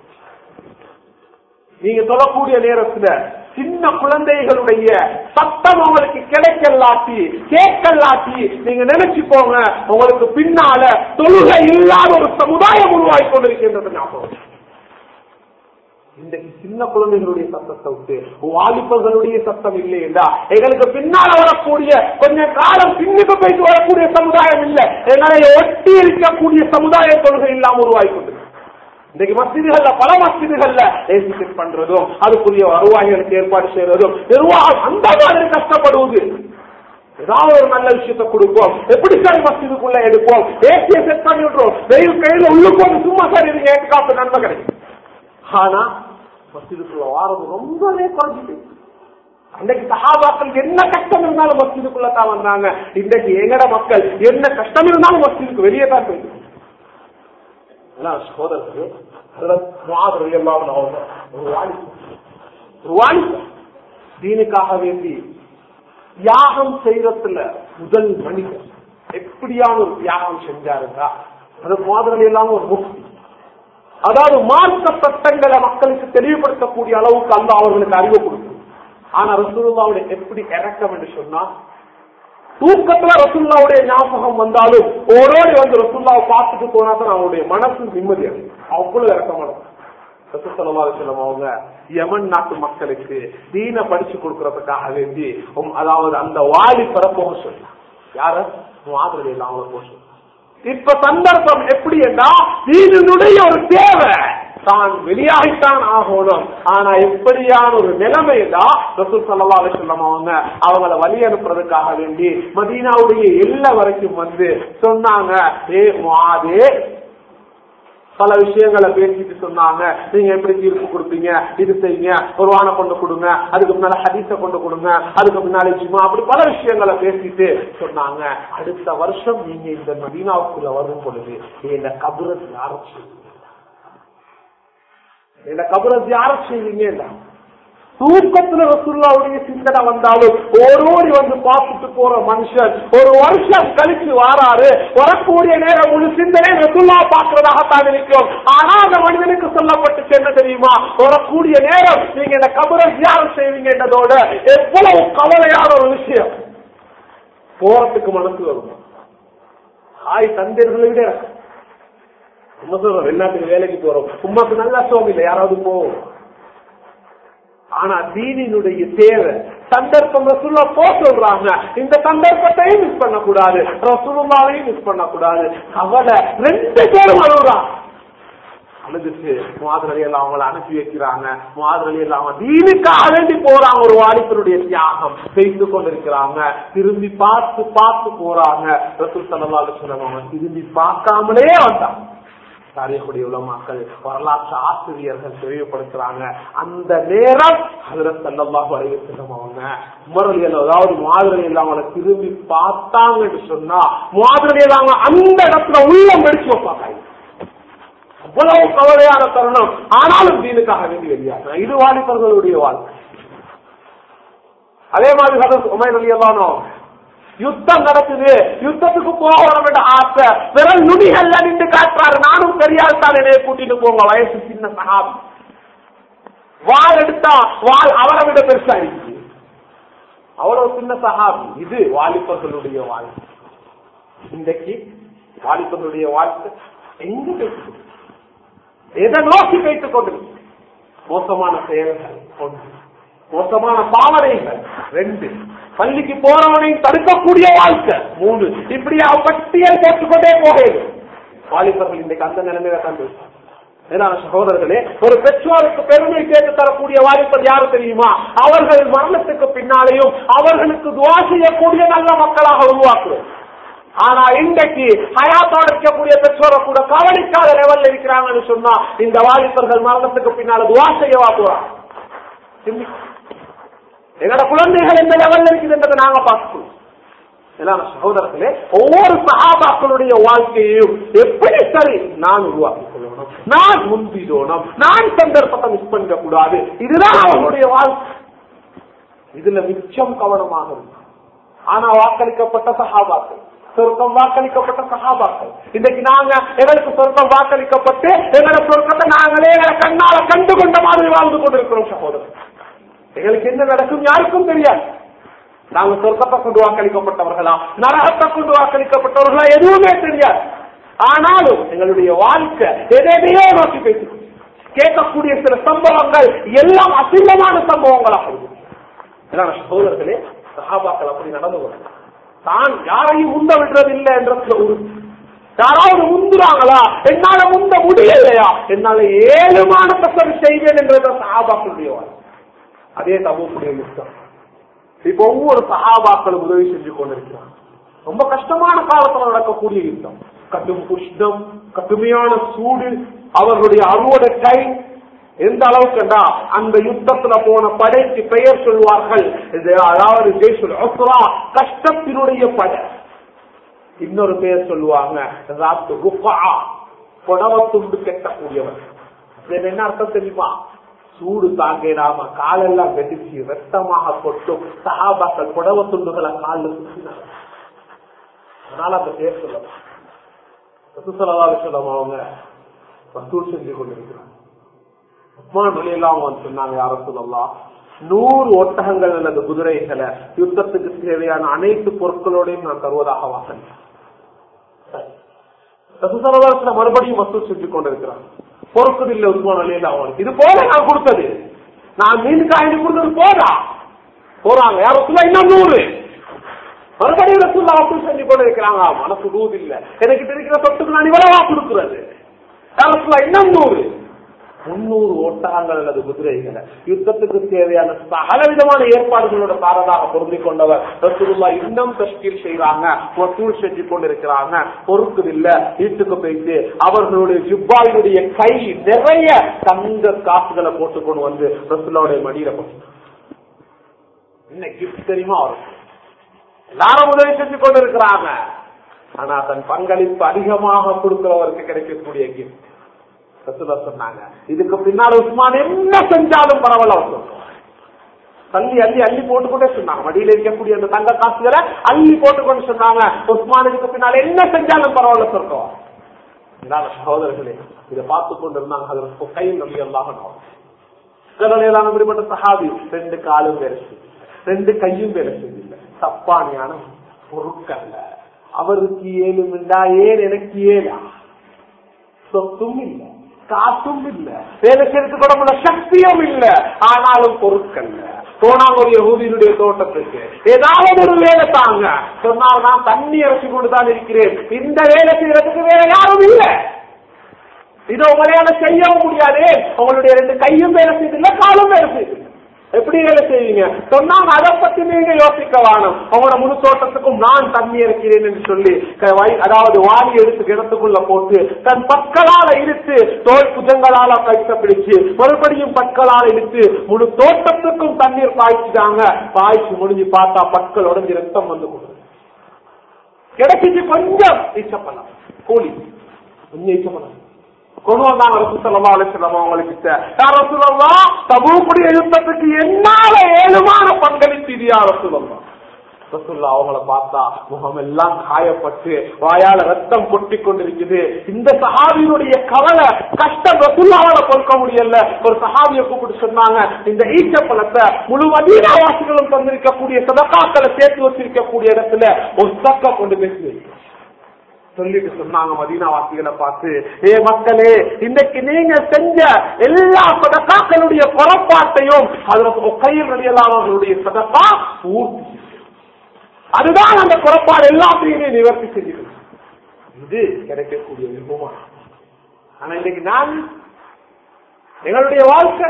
நீங்க சொல்லக்கூடிய நேரத்துல சின்ன குழந்தைகளுடைய சத்தம் உங்களுக்கு கிடைக்கலாட்டி கேட்கலாட்டி நீங்க நினைச்சு போங்க உங்களுக்கு பின்னால தொழுகை இல்லாத ஒரு சமுதாயம் உருவாகி கொண்டிருக்கின்றது ஞாபகம் இன்றைக்கு சின்ன குழந்தைகளுடைய சத்தத்தை விட்டு வாலிபர்களுடைய சத்தம் இல்லை என்றா எங்களுக்கு பின்னால வரக்கூடிய கொஞ்ச காலம் பின்னுக்கு போயிட்டு வரக்கூடிய சமுதாயம் இல்லை எங்களை ஒட்டி இருக்கக்கூடிய சமுதாய கொள்கை இல்லாம உருவாகி கொண்டு இன்னைக்கு மசிதிகள்ல பல மசிதிகள்ல ஏசி செட் பண்றதும் அதுக்குரிய வருவாய்களுக்கு ஏற்பாடு செய்யறதும் நிர்வாகம் அந்த மாதிரி கஷ்டப்படுவது ஏதாவது ஒரு நல்ல விஷயத்தை கொடுப்போம் எப்படி சார் மசிதுக்குள்ள எடுப்போம் ஏசியை செட் பண்ணி விட்டுறோம் வெயில் கையில உள்ளுக்கு வந்து சும்மா சார் இது ஏற்று காப்பு நன்மை கிடைக்கும் ஆனா மசிதுக்குள்ள வாரம் ரொம்பவே குறைஞ்சிட்டு அன்றைக்கு சஹாபாக்கள் என்ன கஷ்டம் இருந்தாலும் மஸ்ஜிதுக்குள்ள தான் வந்தாங்க இன்றைக்கு எங்கட மக்கள் என்ன கஷ்டம் இருந்தாலும் மஸ்ஜிதுக்கு வெளியே தான் போயிட்டு சகோதரர்கள் மாதிரி எல்லாம் ஒரு வாலிபர் ஒரு வாலிபர் தீனுக்காக வேண்டி தியாகம் செய்யறதுல முதல் மனிதர் எப்படியான ஒரு தியாகம் செஞ்சாருந்தா அது மாதிரி எல்லாம் ஒரு முக்தி அதாவது மார்க்க சட்டங்களை மக்களுக்கு தெளிவுபடுத்தக்கூடிய அளவுக்கு அல்ல அவர்களுக்கு அறிவு கொடுக்கும் ஆனா ரசூலுல்லாவுடைய எப்படி இறக்கம் என்று சொன்னா தூக்கத்துல ரசுல்லாவுடைய ஞாபகம் வந்தாலும் ஓரோடி வந்து ரசுல்லாவை பார்த்துட்டு போனா தான் அவங்களுடைய மனசு நிம்மதி அடையும் அவ்வளவு இறக்கமான ரசூசல்லாஸ்லம் அவங்க யமன் நாட்டு மக்களுக்கு தீன படிச்சு கொடுக்கறதுக்காக வேண்டி உம், அதாவது அந்த வாலிபரை போக சொல்லலாம் யார மாதிரி இல்லாம போக சொல்லலாம் இப்ப சந்தர்ப்பம் எப்படி என்றா தீனுடைய ஒரு தேவை தான் வெளியாகித்தான் ஆகணும் ஆனா எப்படியான ஒரு நிலைமை தான் ரசூல் சல்லா அலிஸ்லாம் அவங்க அவங்கள வழி அனுப்புறதுக்காக வேண்டி மதீனாவுடைய எல்லை வரைக்கும் வந்து சொன்னாங்க ஏ மாதே பல விஷயங்களை பேசிட்டு சொன்னாங்க நீங்க எப்படி தீர்ப்பு கொடுப்பீங்க இது செய்யுங்க குர்வான கொண்டு கொடுங்க அதுக்கு முன்னால ஹதீஸ கொண்டு கொடுங்க அதுக்கு முன்னால ஜிமா அப்படி பல விஷயங்களை பேசிட்டு சொன்னாங்க அடுத்த வருஷம் நீங்க இந்த மதீனாவுக்குள்ள வரும் பொழுது இந்த கபுரத் யாரும் செய்வீங்க இந்த கபுரத் யாரும் செய்வீங்க தூக்கத்துல ரசுல்லாவுடைய சிந்தனை வந்தாலும் ஓரோடி வந்து பார்த்துட்டு போற மனுஷன் ஒரு வருஷம் கழிச்சு வாராரு வரக்கூடிய நேரம் முழு சிந்தனை ரசுல்லா பார்க்கிறதாகத்தான் இருக்கும் ஆனா அந்த மனிதனுக்கு சொல்லப்பட்டுச்சு என்ன தெரியுமா வரக்கூடிய நேரம் நீங்க இந்த கபரை தியானம் செய்வீங்கன்றதோட எவ்வளவு கவலையான ஒரு விஷயம் போறதுக்கு மனசு வரும் ஹாய் தந்தையர்களை விட உண்மை சொல்றோம் வெளிநாட்டுக்கு வேலைக்கு போறோம் உமாக்கு நல்லா சோகம் இல்லை யாராவது போவோம் ஆனா தீனினுடைய தேவை சந்தர்ப்பம் ரசூல்லா போ சொல்றாங்க இந்த சந்தர்ப்பத்தையும் மிஸ் பண்ணக்கூடாது ரசூலுல்லாவையும் மிஸ் பண்ணக்கூடாது கவலை ரெண்டு பேரும் அழுகுறான் அழுதுச்சு மாதிரி எல்லாம் அவங்கள அனுப்பி வைக்கிறாங்க மாதிரி எல்லாம் அவங்க தீனுக்காக வேண்டி போறாங்க ஒரு வாலிபருடைய தியாகம் செய்து கொண்டிருக்கிறாங்க திரும்பி பார்த்து பார்த்து போறாங்க ரசூல் சல்லா அலுவலம் திரும்பி பார்க்காமலே வந்தாங்க தாரியக்கூடிய உலமாக்கள் வரலாற்று ஆசிரியர்கள் தெளிவுபடுத்துறாங்க அந்த நேரம் அதுல சல்லல்லாஹு அலைஹி வஸல்லம் அவங்க உமரலியல் அதாவது மாதிரியில் அவங்கள திரும்பி பார்த்தாங்கன்னு சொன்னா மாதிரியில் அவங்க அந்த இடத்துல உள்ள மடிச்சு வைப்பாங்க அவ்வளவு கவலையான தருணம் ஆனாலும் தீனுக்காக வேண்டி வெளியாக இது வாலிபர்களுடைய வாழ்க்கை அதே மாதிரி ஹதரத் உமைர் அலி அல்லானோ யுத்தம் நடக்குது யுத்தத்துக்கு போகணும் என்ற ஆசை விரல் நுனிகள்ல நின்று காட்டுறாரு நானும் பெரியால் தான் என்னைய கூட்டிட்டு போங்க வயசு சின்ன சகாபி வாள் எடுத்தா வாள் அவரை விட பெருசா இருக்கு அவ்வளவு சின்ன சகாபி இது வாலிபர்களுடைய வாழ்க்கை இன்றைக்கு வாலிபர்களுடைய வாழ்க்கை எங்க போயிட்டு எதை நோக்கி வைத்துக் கொண்டு மோசமான செயல்கள் கொண்டு மோசமான பாவனைகள் ரெண்டு பள்ளிக்கு போறவனையும் தடுக்கக்கூடிய வாழ்க்கை மூணு இப்படி பட்டியல் கேட்டுக்கொண்டே போகிறது வாலிபர்கள் இன்றைக்கு அந்த நிலைமையில கண்டு ஏன்னா சகோதரர்களே ஒரு பெற்றோருக்கு பெருமை சேர்த்து தரக்கூடிய வாலிபர் யாரு தெரியுமா அவர்கள் மரணத்துக்கு பின்னாலேயும் அவர்களுக்கு துவா செய்யக்கூடிய நல்ல மக்களாக உருவாக்குவது ஆனா இன்றைக்கு ஹயாத்தோட இருக்கக்கூடிய பெற்றோரை கூட கவனிக்காத லெவல்ல இருக்கிறாங்கன்னு சொன்னா இந்த வாலிபர்கள் மரணத்துக்கு பின்னால துவா செய்யவா போறாங்க எங்களோட குழந்தைகள் எந்த லெவல்ல இருக்குதுன்றதை நாங்க பார்க்கணும் எல்லாம் சகோதரர்களே ஒவ்வொரு சகாபாக்களுடைய வாழ்க்கையையும் எப்படி சரி நான் உருவாக்கிக் கொள்ளணும் நான் முந்திடணும் நான் சந்தர்ப்பத்தை மிஸ் பண்ணிக்க கூடாது இதுதான் அவர்களுடைய வாழ்க்கை இதுல மிச்சம் கவனமாக இருக்கும் ஆனா வாக்களிக்கப்பட்ட சகாபாக்கள் சொர்க்கம் வாக்களிக்கப்பட்ட சகாபாக்கள் இன்னைக்கு நாங்க எங்களுக்கு சொர்க்கம் வாக்களிக்கப்பட்டு எங்களோட சொர்க்கத்தை நாங்களே எங்களை கண்ணால கண்டு கொண்ட மாதிரி வாழ்ந்து கொண்டிருக்கிறோம் சகோதரர் எங்களுக்கு என்ன நடக்கும் யாருக்கும் தெரியாது நாங்க சொர்க்கத்தை கொண்டு வாக்களிக்கப்பட்டவர்களா நரகத்தை கொண்டு வாக்களிக்கப்பட்டவர்களா எதுவுமே தெரியாது ஆனாலும் எங்களுடைய வாழ்க்கை எதையோ நோக்கி பேசி கேட்கக்கூடிய சில சம்பவங்கள் எல்லாம் அசிங்கமான சம்பவங்களாக இருக்கும் ஏன்னா சகோதரர்களே சகாபாக்கள் அப்படி நடந்து வரும் தான் யாரையும் முந்த விடுறது இல்லை என்ற ஒரு யாராவது முந்துறாங்களா என்னால முந்த முடியலையா என்னால ஏழுமான சரி செய்வேன் என்றது சகாபாக்களுடைய வாழ்க்கை அதே தபுக்குடைய யுத்தம் இப்ப ஒவ்வொரு சகாபாக்களும் உதவி செஞ்சு கொண்டிருக்கிறாங்க ரொம்ப கஷ்டமான காலத்துல நடக்கக்கூடிய யுத்தம் கடும் உஷ்ணம் கடுமையான சூடு அவர்களுடைய அறுவடை கை எந்த அளவுக்குண்டா அந்த யுத்தத்துல போன படைக்கு பெயர் சொல்வார்கள் இது அதாவது ஜெய்சுல் அஸ்ரா கஷ்டத்தினுடைய படை இன்னொரு பெயர் சொல்லுவாங்க ராத்து ருஃபா புடவ துண்டு கெட்டக்கூடியவர் இது என்ன அர்த்தம் தெரியுமா சூடு தாங்கிடாம காலெல்லாம் வெடிச்சு ரத்தமாக கொட்டும் சகாபாக்கள் புடவ துண்டுகளை காலில் சுற்றினாங்க அதனால அந்த பேர் சொல்லலாம் ரசூசலவாக சொல்லம் அவங்க வசூல் செஞ்சு கொண்டிருக்கிறாங்க உஸ்மான் வெளியெல்லாம் வந்து சொன்னாங்க யார சொல்லலாம் நூறு ஒட்டகங்கள் அல்லது குதிரைகளை யுத்தத்துக்கு தேவையான அனைத்து பொருட்களோடையும் நான் தருவதாக வாசனை ரசூசலவாசன மறுபடியும் வசூல் செஞ்சு கொண்டிருக்கிறாங்க பொறுக்குது இல்ல உஸ்மான் அலியல்ல அவனுக்கு இது போல நான் கொடுத்தது நான் மீன் காய்ச்சி கொடுத்தது போதா போறாங்க யாரும் சொல்ல இன்னும் நூறு மறுபடியும் ரசூல்லா வசூல் செஞ்சு கொண்டு இருக்கிறாங்க மனசு நூறு இல்ல எனக்கு இருக்கிற சொத்துக்கு நான் இவ்வளவா கொடுக்கிறது யாரும் சொல்ல இன்னும் நூறு முன்னூறு ஓட்டகங்கள் அல்லது குதிரைகளை யுத்தத்துக்கு தேவையான சகல விதமான ஏற்பாடுகளோட சாரதாக பொருந்தி கொண்டவர் ரசூலுல்லா இன்னும் தஷ்கீல் செய்யறாங்க வசூல் செஞ்சு கொண்டிருக்கிறாங்க பொறுக்குது இல்ல வீட்டுக்கு போயிட்டு அவர்களுடைய ஜிப்பாவினுடைய கை நிறைய தங்க காசுகளை போட்டு கொண்டு வந்து ரசூல்லாவுடைய மடியில போட்டு என்ன கிஃப்ட் தெரியுமா அவருக்கு எல்லாரும் உதவி செஞ்சு கொண்டிருக்கிறாங்க ஆனா தன் பங்களிப்பு அதிகமாக கொடுக்கிறவருக்கு கிடைக்கக்கூடிய கிஃப்ட் ரசூலா சொன்னாங்க இதுக்கு பின்னால் உஸ்மான் என்ன செஞ்சாலும் பரவாயில்ல அவர் சொல்லுவாங்க தள்ளி அள்ளி அள்ளி போட்டுக்கொண்டே சொன்னாங்க மடியில இருக்கக்கூடிய அந்த தங்க காசுகளை அள்ளி போட்டுக்கொண்டு சொன்னாங்க உஸ்மான் இதுக்கு பின்னால் என்ன செஞ்சாலும் பரவாயில்ல சொல்லுவாங்க இதான சகோதரர்களே இதை பார்த்து கொண்டு இருந்தாங்க அதற்கு கை நம்பி எல்லாம் இப்படிப்பட்ட சஹாபி ரெண்டு காலும் வேலை செய்யுது ரெண்டு கையும் வேலை செய்தில்லை தப்பானியான பொருட்கள்ல அவருக்கு ஏழுமிண்டா ஏன் எனக்கு ஏழா சொத்தும் இல்லை காசும் இல்ல வேலை செய்யறதுக்கு உடம்புல சக்தியும் இல்ல ஆனாலும் பொருட்கள் போனாங்க ஒரு யகுதியினுடைய தோட்டத்துக்கு ஏதாவது ஒரு வேலை தாங்க சொன்னால் நான் தண்ணி இறச்சி கொண்டுதான் இருக்கிறேன் இந்த வேலை செய்யறதுக்கு வேற யாரும் இல்ல இது உங்களால செய்யவும் முடியாது உங்களுடைய ரெண்டு கையும் வேலை செய்தில்ல காலும் வேலை செய்தில்லை எப்படி வேலை செய்வீங்க சொன்னாங்க அதை பத்தி நீங்க யோசிக்க வேணும் உங்களோட முழு தோட்டத்துக்கும் நான் தண்ணி இருக்கிறேன் என்று சொல்லி அதாவது வாரி எடுத்து கிணத்துக்குள்ள போட்டு தன் பற்களால இழுத்து தோல் புஜங்களால கைத்த பிடிச்சு மறுபடியும் பற்களால இழுத்து முழு தோட்டத்துக்கும் தண்ணீர் பாய்ச்சிட்டாங்க பாய்ச்சி முடிஞ்சு பார்த்தா பற்கள் உடஞ்சி ரத்தம் வந்து கொடுத்து கிடைச்சிச்சு கொஞ்சம் ஈச்சப்பண்ணம் கூலி கொஞ்சம் ஈச்சப்பண்ணம் கொண்டு வந்தாங்க ரசூசல்லா அலிஸ்லாம் அவங்களுக்கு ரசூலல்லா தபூக்குடைய யுத்தத்துக்கு என்னால ஏழுமான பங்களிப்பு இது யார் ரசூலல்லா ரசூல்லா அவங்கள பார்த்தா முகம் எல்லாம் காயப்பட்டு வாயால ரத்தம் கொட்டி கொண்டிருக்குது இந்த சஹாபியினுடைய கவலை கஷ்டம் ரசூல்லாவால பொறுக்க முடியல ஒரு சஹாபியை கூப்பிட்டு சொன்னாங்க இந்த ஈச்ச பழத்தை முழு மதீனாவாசிகளும் தந்திருக்கக்கூடிய சதக்காக்களை சேர்த்து வச்சிருக்கக்கூடிய இடத்துல ஒரு சக்க கொண்டு பேசி சொல்லிட்டு சொன்னாங்க மதீனாவாசிகளை பார்த்து ஏ மக்களே இன்னைக்கு நீங்க செஞ்ச எல்லா பதக்காக்கள் சஹாபாக்களுடைய புறப்பாட்டையும் அதற்கு கையில் ரலியல்லாஹுடைய சதப்பா பூர்த்தி செய்யும். அதுதான் அந்த புறப்பாடு எல்லாத்தையுமே நிவர்த்தி செய்கிறது இது கிடைக்கக்கூடிய விருப்பமா ஆனா இன்னைக்கு நான் எங்களுடைய வாழ்க்கை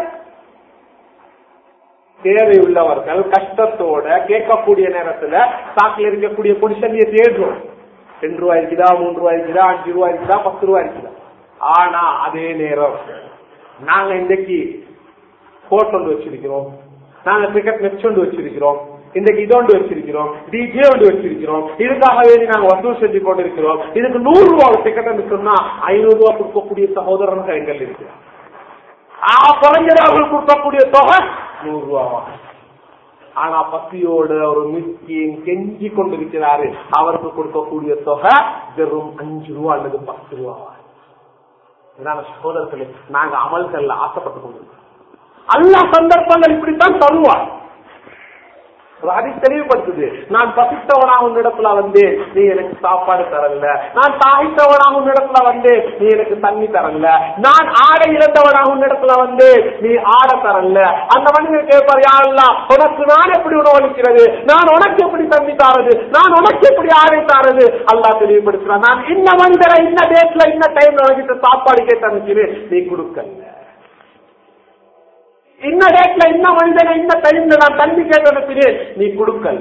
தேவை உள்ளவர்கள் கஷ்டத்தோட கேட்கக்கூடிய நேரத்துல சாக்கில் இருக்கக்கூடிய பொடிசன்னிய தேடுறோம் ரெண்டு ரூபாய் இருக்குதா மூணு ரூபாய் இருக்குதா அஞ்சு ரூபாய் இருக்குதா பத்து ரூபாய் இருக்குதா ஆனா அதே நேரம் நாங்க இன்னைக்கு கோட் ஒன்று வச்சிருக்கிறோம் நாங்க கிரிக்கெட் மெச் ஒன்று வச்சிருக்கிறோம் இன்னைக்கு இதோண்டு வச்சிருக்கிறோம் டிஜே ஒன்று வச்சிருக்கிறோம் இதுக்காக வேண்டி நாங்க வசூல் செஞ்சு கொண்டிருக்கிறோம் இதுக்கு நூறு ரூபாய் டிக்கெட் சொன்னா ஐநூறு ரூபாய் கொடுக்கக்கூடிய சகோதரர்கள் எங்கள் இருக்கிறார் ஆ குறைஞ்சது அவர்கள் கொடுக்கக்கூடிய தொகை நூறு ரூபாவா ஆனா பசியோட ஒரு மிஸ்கின் கெஞ்சி கொண்டிருக்கிறாரு அவருக்கு கொடுக்கக்கூடிய தொகை வெறும் அஞ்சு ரூபா அல்லது பத்து ரூபாவா இதான சகோதரர்களே நாங்க அமல்கள்ல ஆசைப்பட்டு கொண்டிருக்கோம் அல்ல சந்தர்ப்பங்கள் இப்படித்தான் தருவார் ஒரு ஹதீஸ் தெளிவுபடுத்துது நான் பசித்தவனாக உன்னிடத்துல வந்து நீ எனக்கு சாப்பாடு தரல நான் தாய்த்தவனாக உன்னிடத்துல வந்து நீ எனக்கு தண்ணி தரல நான் ஆடை இழந்தவனாக உன்னிடத்துல வந்து நீ ஆடை தரல அந்த மனிதர் கேட்பார் யாரெல்லாம் உனக்கு நான் எப்படி உணவளிக்கிறது நான் உனக்கு எப்படி தண்ணி தாரது நான் உனக்கு எப்படி ஆடை தாரது அல்லாஹ் தெளிவுபடுத்துறான் நான் இந்த மனிதரை இந்த டேட்ல இந்த டைம்ல உனக்கிட்ட சாப்பாடு கேட்டு அனுப்பிச்சு நீ கொடுக்கல இந்த டேட்ல இந்த மனிதனை இந்த டைம்ல நான் தண்ணி கேட்டு அனுப்பினேன் நீ கொடுக்கல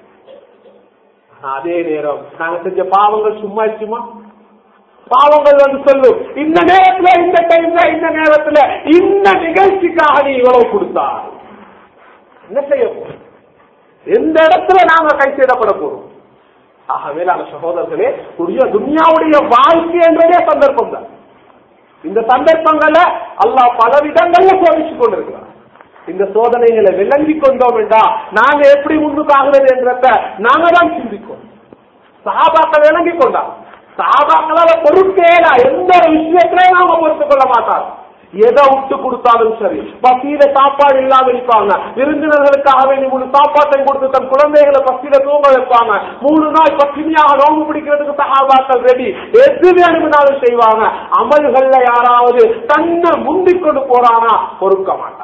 அதே நேரம் நாங்க செஞ்ச பாவங்கள் சும்மா சும்மா பாவங்கள் வந்து சொல்லும் இந்த நேரத்துல இந்த டைம்ல இந்த நேரத்துல இந்த நிகழ்ச்சிக்காக நீ இவ்வளவு கொடுத்தா என்ன செய்ய போறோம் எந்த இடத்துல நாங்க கை செய்யப்பட போறோம் ஆகவே நாங்க சகோதரர்களே புரிய துன்யாவுடைய வாழ்க்கை என்றதே சந்தர்ப்பம் தான் இந்த சந்தர்ப்பங்களை அல்லாஹ் பல விதங்கள்ல சோதிச்சு கொண்டிருக்கிறார் இந்த சோதனைகளை விளங்கி கொண்டோம் என்றா நாங்க எப்படி முன்னுக்காகிறது என்றத நாங்க தான் சிந்திக்கோம் சஹாபாக்கள் விளங்கி கொண்டா சஹாபாக்களால பொறுப்பேலா எந்த ஒரு விஷயத்திலையும் நாம பொறுத்துக் கொள்ள மாட்டார் எதை விட்டு கொடுத்தாலும் சரி பசியில சாப்பாடு இல்லாம இருப்பாங்க விருந்தினர்களுக்காக வேண்டி மூணு சாப்பாட்டை கொடுத்து தன் குழந்தைகளை பசியில தூங்க வைப்பாங்க மூணு நாள் பசினியாக நோம்பு பிடிக்கிறதுக்கு சகாபாக்கள் ரெடி எது வேணும்னாலும் செய்வாங்க அமல்கள்ல யாராவது தன்னை முந்திக் கொண்டு போறானா பொறுக்க மாட்டார்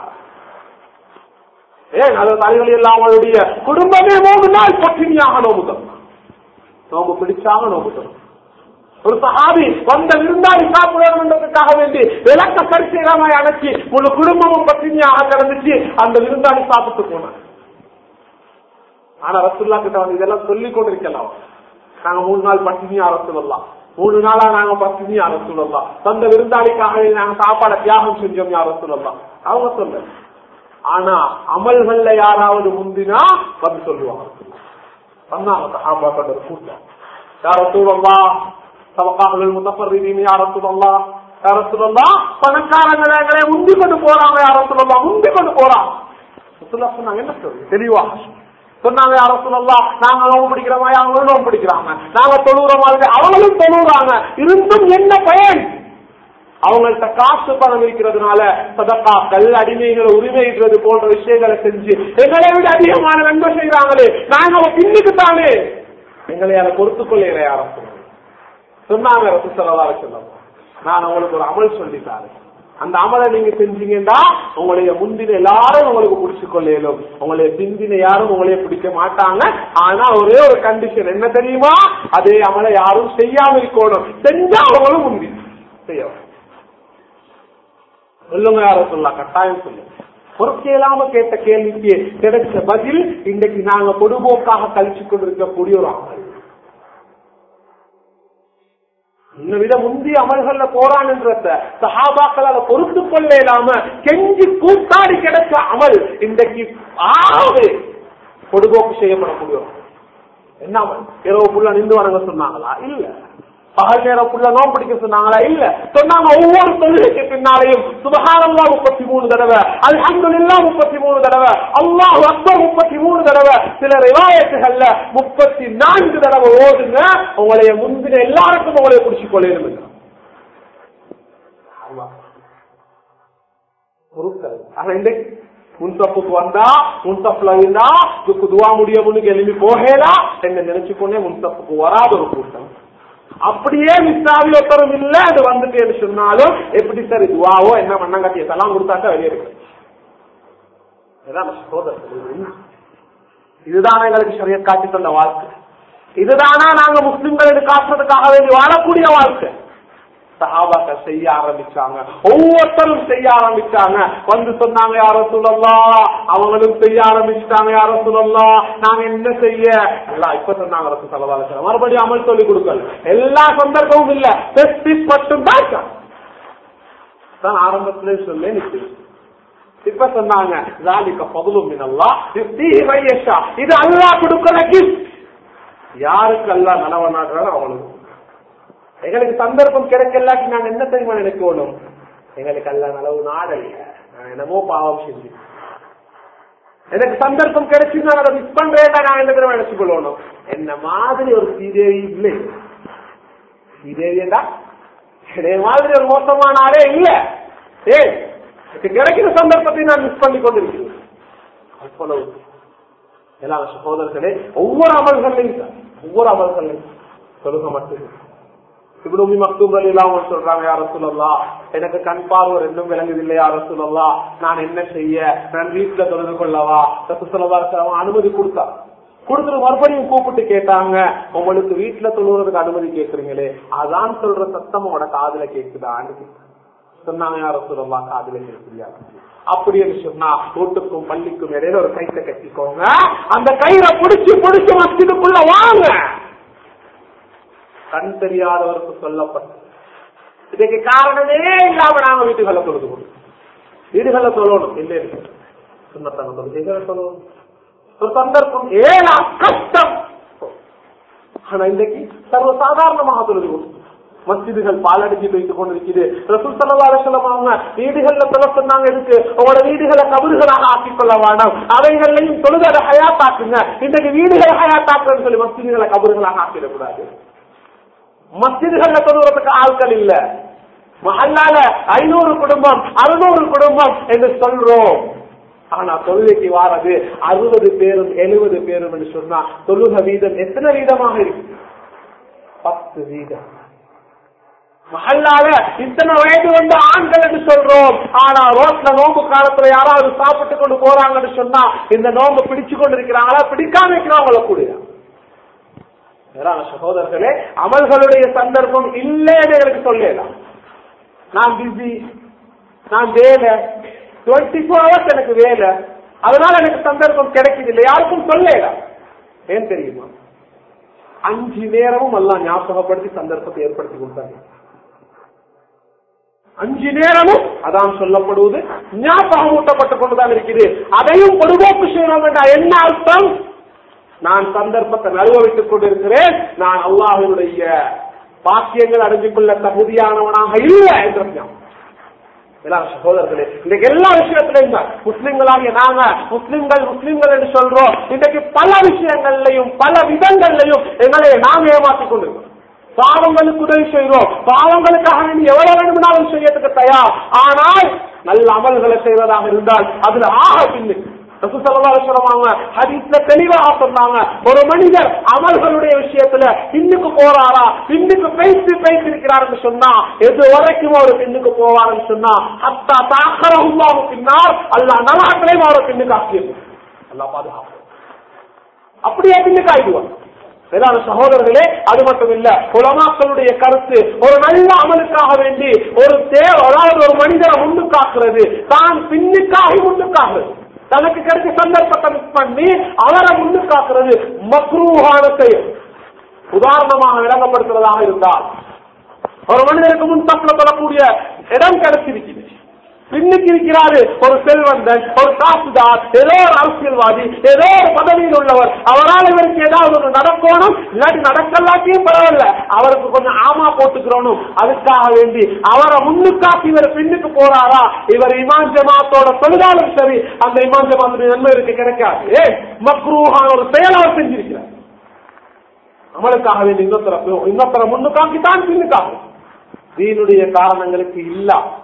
ஏன் அது தலைவலி இல்லாமலுடைய குடும்பமே மூணு நாள் பட்டினியாக நோம்பு தரும் நோம்பு பிடிச்சாங்க நோம்பு தரும் ஒரு சஹாபி வந்த விருந்தாளி சாப்பிடணுன்றதுக்காக வேண்டி விளக்க சரிசீரமாய் அடைச்சி முழு குடும்பமும் பத்தினியாக கிடந்துச்சு அந்த விருந்தாளி சாப்பிட்டு போனார் ஆனா ரசுல்லா கிட்ட வந்து இதெல்லாம் சொல்லி கொண்டிருக்கலாம் நாங்க மூணு நாள் பட்டினியா ரசூலல்லாம் மூணு நாளா நாங்க பட்டினியா ரசூலல்லாம் தந்த விருந்தாளிக்காக வேண்டி நாங்க சாப்பாடை தியாகம் செஞ்சோம் யார் ரசூலல்லாம் அவங்க சொல்ல ஆனா அமல்கள்ல யாராவது முந்தினா வந்து சொல்லுவாங்க சொன்னாங்க சஹாபாக்கள் ஒரு கூட்டம் யார் ரசூலல்லாம் சபக்காக்கள் முத்தப்பர்றீங்க யார சொல்லலாம் யார சொல்லலாம் பணக்காரங்களை முந்தி கொண்டு போறாங்க யார சொல்லலாம் முந்தி கொண்டு போறாங்க சொன்னாங்க என்ன சொல்றது தெளிவா சொன்னாங்க யார சொல்லலாம் நாங்க நோம்பு பிடிக்கிறோமா அவங்களும் நோம்பு பிடிக்கிறாங்க நாங்க தொழுகிற மாதிரி அவங்களும் தொழுகிறாங்க இருந்தும் என்ன பயன் அவங்கள்ட்ட காசு பணம் இருக்கிறதுனால சதக்காக்கள் அடிமைகளை உரிமையிடுறது போன்ற விஷயங்களை செஞ்சு எங்களை விட அதிகமான நன்மை செய்யறாங்களே நாங்க பின்னுக்கு தானே எங்களை அதை பொறுத்துக் கொள்ள யாரும் சொன்னாங்க ரசூசல்லா சொல்லுவாங்க நான் உங்களுக்கு ஒரு அமல் சொல்லித்தாரு அந்த அமலை நீங்க செஞ்சீங்கன்னா உங்களுடைய முந்தின எல்லாரும் உங்களுக்கு பிடிச்சு கொள்ளையிலும் உங்களுடைய பிந்தின யாரும் உங்களைய பிடிக்க மாட்டாங்க ஆனா ஒரே ஒரு கண்டிஷன் என்ன தெரியுமா அதே அமலை யாரும் செய்யாம இருக்கணும் செஞ்சா அவங்களும் முந்தி செய்ய சொல்லுங்க யாரும் சொல்லலாம் கட்டாயம் சொல்லுங்க பொறுக்கையில்லாம கேட்ட கேள்விக்கு கிடைச்ச பதில் இன்றைக்கு நாங்க பொதுபோக்காக கழிச்சு கொண்டிருக்கக்கூடிய ஒரு அமல் இன்னும் விட முந்தைய அமல்கள்ல போறான் என்றத சஹாபாக்களால பொறுத்து கொள்ள இல்லாம கெஞ்சி கூத்தாடி கிடைச்ச அமல் இன்றைக்கு ஆகவே பொடுபோக்கு செய்யப்படக்கூடிய என்ன அமல் இரவு புள்ள நின்று வணங்க சொன்னாங்களா இல்ல பகல் நேரம் புள்ள நோம் பிடிக்க சொன்னாங்களா இல்ல சொன்னாங்க ஒவ்வொரு தொழிலுக்கு பின்னாலையும் சுபகாரல்லா முப்பத்தி மூணு தடவை அல்ஹம்துலில்லா முப்பத்தி மூணு தடவை அல்லாஹ் அக்பர் முப்பத்தி மூணு தடவை சில ரிவாயத்துகள்ல முப்பத்தி நான்கு தடவை ஓடுங்க உங்களைய முந்தின எல்லாருக்கும் உங்களைய பிடிச்சு கொள்ளையிடும் பொருட்கள் ஆனா இன்றைக்கு முன்சப்புக்கு வந்தா முன்சப்புல இருந்தா துக்கு துவா முடிய முன்னுக்கு எழுப்பி போகலா என்ன நினைச்சுக்கொண்டே முன்சப்புக்கு வராத ஒரு கூட்டம் அப்படியே மிஸ்ஸாவி ஒருத்தரும் இல்ல அது வந்துட்டேன்னு சொன்னாலும் எப்படி சார் இதுவாவோ என்ன மண்ணங்கட்டிய சலாம் கொடுத்தாக்கா வெளியே இருக்கு இதுதான் சகோதரர்கள் இதுதான் எங்களுக்கு சரிய காட்டி தந்த வாழ்க்கை இதுதானா நாங்க முஸ்லிம்களுக்கு காட்டுறதுக்காக வேண்டி வாழக்கூடிய வாழ்க்கை சஹாபாக்கள் செய்ய ஆரம்பிச்சாங்க ஒவ்வொருத்தரும் செய்ய ஆரம்பிச்சாங்க வந்து சொன்னாங்க யார சொல்லலாம் அவங்களும் செய்ய ஆரம்பிச்சுட்டாங்க யார சொல்லலாம் நாங்க என்ன செய்ய எல்லாம் இப்ப சொன்னாங்க ரசூல் ஸல்லல்லாஹு அலைஹி வஸல்லம். மறுபடியும் அமல் சொல்லி கொடுக்கல எல்லா சந்தர்ப்பமும் இல்ல ஸ்பெசிபிக் மட்டும் தான் இருக்காங்க. தான் ஆரம்பத்திலே சொல்லி நிற்குது இப்ப சொன்னாங்க ذَلِكَ فَضْلٌ مِنَ اللَّهِ يُؤْتِيهِ مَن يَشَاءُ. இது அல்லாஹ் கொடுக்கிற gift யாருக்கு அல்லாஹ் நலவ நாடுறாரோ அவனுக்கு எங்களுக்கு சந்தர்ப்பம் கிடைக்கலாட்டி நாங்க என்ன தெரியுமா நினைக்கணும் எங்களுக்கு அல்ல நலவு நாடல்ல நான் என்னமோ பாவம் செஞ்சு எனக்கு சந்தர்ப்பம் கிடைச்சு நான் அதை மிஸ் பண்றேன் நான் என்ன தெரியுமா நினைச்சு கொள்ளணும் என்ன மாதிரி ஒரு சீதேவி இல்லை சீதேவியண்டா என்னைய மாதிரி ஒரு மோசமான ஆளே இல்ல ஏ எனக்கு கிடைக்கிற சந்தர்ப்பத்தை நான் மிஸ் பண்ணி கொண்டிருக்கிறேன் அவ்வளவு எல்லாம் சகோதரர்களே ஒவ்வொரு அமல்களையும் சார், ஒவ்வொரு அமல்களையும் சொல்லுக மட்டும் இப்படி உம்மி மக்தூம் எல்லாம் சொல்றாங்க யார சொல்லலாம் எனக்கு கண் பார்வை ரெண்டும் விளங்குதில்லை யார சொல்லலாம் நான் என்ன செய்ய நான் வீட்டுல தொழுது கொள்ளவா ரசு சொல்லவா அனுமதி கொடுத்தா கொடுத்துட்டு மறுபடியும் கூப்பிட்டு கேட்டாங்க உங்களுக்கு வீட்டுல தொழுகிறதுக்கு அனுமதி கேக்குறீங்களே அதான் சொல்ற சத்தம் உங்களோட காதுல கேக்குதான்னு கேட்டாங்க. சொன்னாங்க யார சொல்லலாம் காதுல கேட்குறியா அப்படின்னு சொன்னா வீட்டுக்கும் பள்ளிக்கும் இடையில ஒரு கைத்தை கட்டிக்கோங்க அந்த கயிறை புடிச்சு புடிச்சு மஸ்ஜிதுக்குள்ள வாங்க கண் தெரியாதவருக்கு சொல்லப்பட்டது இதுக்கு காரணமே இல்லாம நாங்க வீட்டுகளை தொழுது கொண்டு வீடுகளை சொல்லணும் இல்லை சுண்ணத்தான தொழுகைகளை சொல்லணும் ஒரு சந்தர்ப்பம் ஏழா கஷ்டம் ஆனா இன்றைக்கு சர்வசாதாரணமாக தொழுது கொண்டு மஸ்ஜிதுகள் பாலடைஞ்சு வைத்துக் கொண்டிருக்குது ரசூல் சல்லா அலுவலம் அவங்க வீடுகள்ல தொலை சொன்னாங்க இருக்கு உங்களோட வீடுகளை கபறுகளாக ஆக்கிக் கொள்ள வேண்டாம் அவைகளையும் தொழுதை ஹயாத்தாக்குங்க இன்றைக்கு வீடுகளை ஹயாத்தாக்குன்னு சொல்லி மஸ்ஜிதுகளை கபறுகளாக ஆக்கிடக்கூடாது மஸ்ஜிதுகள்ல தொழுவதற்கு ஆட்கள் இல்ல மஹல்லால ஐநூறு குடும்பம் அறுநூறு குடும்பம் என்று சொல்றோம் ஆனா தொழுகைக்கு வாரது அறுபது பேரும் எழுபது பேரும் என்று சொன்னா தொழுக வீதம் எத்தனை வீதமாக இருக்கு பத்து வீதம் மஹல்லால இத்தனை வயது வந்த ஆண்கள் என்று சொல்றோம் ஆனா ரோட்ல நோம்பு காலத்துல யாராவது சாப்பிட்டு கொண்டு போறாங்கன்னு சொன்னா இந்த நோம்பு பிடிச்சு கொண்டு இருக்கிறாங்களா பிடிக்காம இருக்கிறாங்களோ கூட மேலான சகோதரர்களே அமல்களுடைய சந்தர்ப்பம் இல்லைன்னு எனக்கு சொல்லலாம் நான் பிஸி நான் வேலை டுவெண்ட்டி ஃபோர் ஹவர்ஸ் எனக்கு வேலை அதனால எனக்கு சந்தர்ப்பம் கிடைக்குது இல்லை யாருக்கும் சொல்லலாம் ஏன் தெரியுமா அஞ்சு நேரமும் எல்லாம் ஞாபகப்படுத்தி சந்தர்ப்பத்தை ஏற்படுத்தி கொடுத்தாங்க அஞ்சு நேரமும் அதான் சொல்லப்படுவது ஞாபகம் ஊட்டப்பட்டுக் கொண்டுதான் இருக்குது அதையும் பொதுபோக்கு செய்யணும் என்ற என்ன அர்த்தம் நான் சந்தர்ப்பத்தை அனுபவித்துக் கொண்டிருக்கிறேன் நான் அல்லாஹினுடைய பாக்கியங்கள் அடைஞ்சு கொள்ள தகுதியானவனாக இல்லை என்ற ஞாபகம். எல்லாம் சகோதரர்களே இன்றைக்கு எல்லா விஷயத்திலையும் தான் முஸ்லிம்களாகிய நாங்க முஸ்லிம்கள் முஸ்லிம்கள் என்று சொல்றோம் இன்றைக்கு பல விஷயங்கள்லையும் பல விதங்கள்லையும் எங்களை நாங்க ஏமாற்றிக் கொண்டிருக்கிறோம் பாவங்களுக்கு உதவி செய்கிறோம் பாவங்களுக்காக நீ எவ்வளவு வேணும்னாலும் செய்யறதுக்கு தயார் ஆனால் நல்ல அமல்களை செய்வதாக இருந்தால் அதுல ஆக பின்னு தெளிவாக சொன்னாங்க ஒரு மனிதர் அமல்களுடைய விஷயத்துல பின்னுக்கு போறாரா பின்னுக்கு பேசி பேசிருக்கிறார் சொன்னா எது வரைக்கும் ஒரு பின்னுக்கு போவார்னு சொன்னா அத்தா தாக்கர உருவாக பின்னால் அல்ல நலாக்களையும் அவரை பின்னுக்கு ஆக்கியிருக்கும் அல்லா பாதுகாப்பு அப்படியே பின்னுக்கு ஆயிடுவார் வேளாண் சகோதரர்களே அது மட்டும் இல்ல உலமாக்களுடைய கருத்து ஒரு நல்ல அமலுக்காக வேண்டி ஒரு தேவை அதாவது ஒரு மனிதரை முன்னுக்காக்குறது தான் பின்னுக்காகி முன்னுக்காகிறது தனக்கு கிடைச்ச சந்தர்ப்பத்தை மிஸ் பண்ணி அவரை முன்னுக்காக்குறது மக்ரூஹான செயல் உதாரணமாக விளங்கப்படுத்துவதாக இருந்தால் ஒரு மனிதனுக்கு முன் தப்புல சொல்லக்கூடிய இடம் கிடைச்சிருக்குது பின்னுக்கு இருக்கிறாரு ஒரு செல்வந்தன் ஒரு காசுதார் ஏதோ ஒரு அரசியல்வாதி ஏதோ ஒரு பதவியில் உள்ளவர் அவரால் இவருக்கு ஏதாவது ஒன்று நடக்கணும் இல்லாட்டி நடக்கலாட்டியும் பரவாயில்ல அவருக்கு கொஞ்சம் ஆமா போட்டுக்கிறோனும் அதுக்காக வேண்டி அவரை முன்னுக்காட்டி இவர் பின்னுக்கு போறாரா இவர் இமான் ஜமாத்தோட தொழிலாளர் சரி அந்த இமான் ஜமாத்துடைய நன்மை இருக்கு கிடைக்காது ஏ மக்ரூஹான ஒரு செயல் அவர் செஞ்சிருக்கிறார் அமலுக்காக வேண்டி இன்னொருத்தர இன்னொருத்தர முன்னுக்காக்கி தான் பின்னுக்காக தீனுடைய காரணங்களுக்கு இல்ல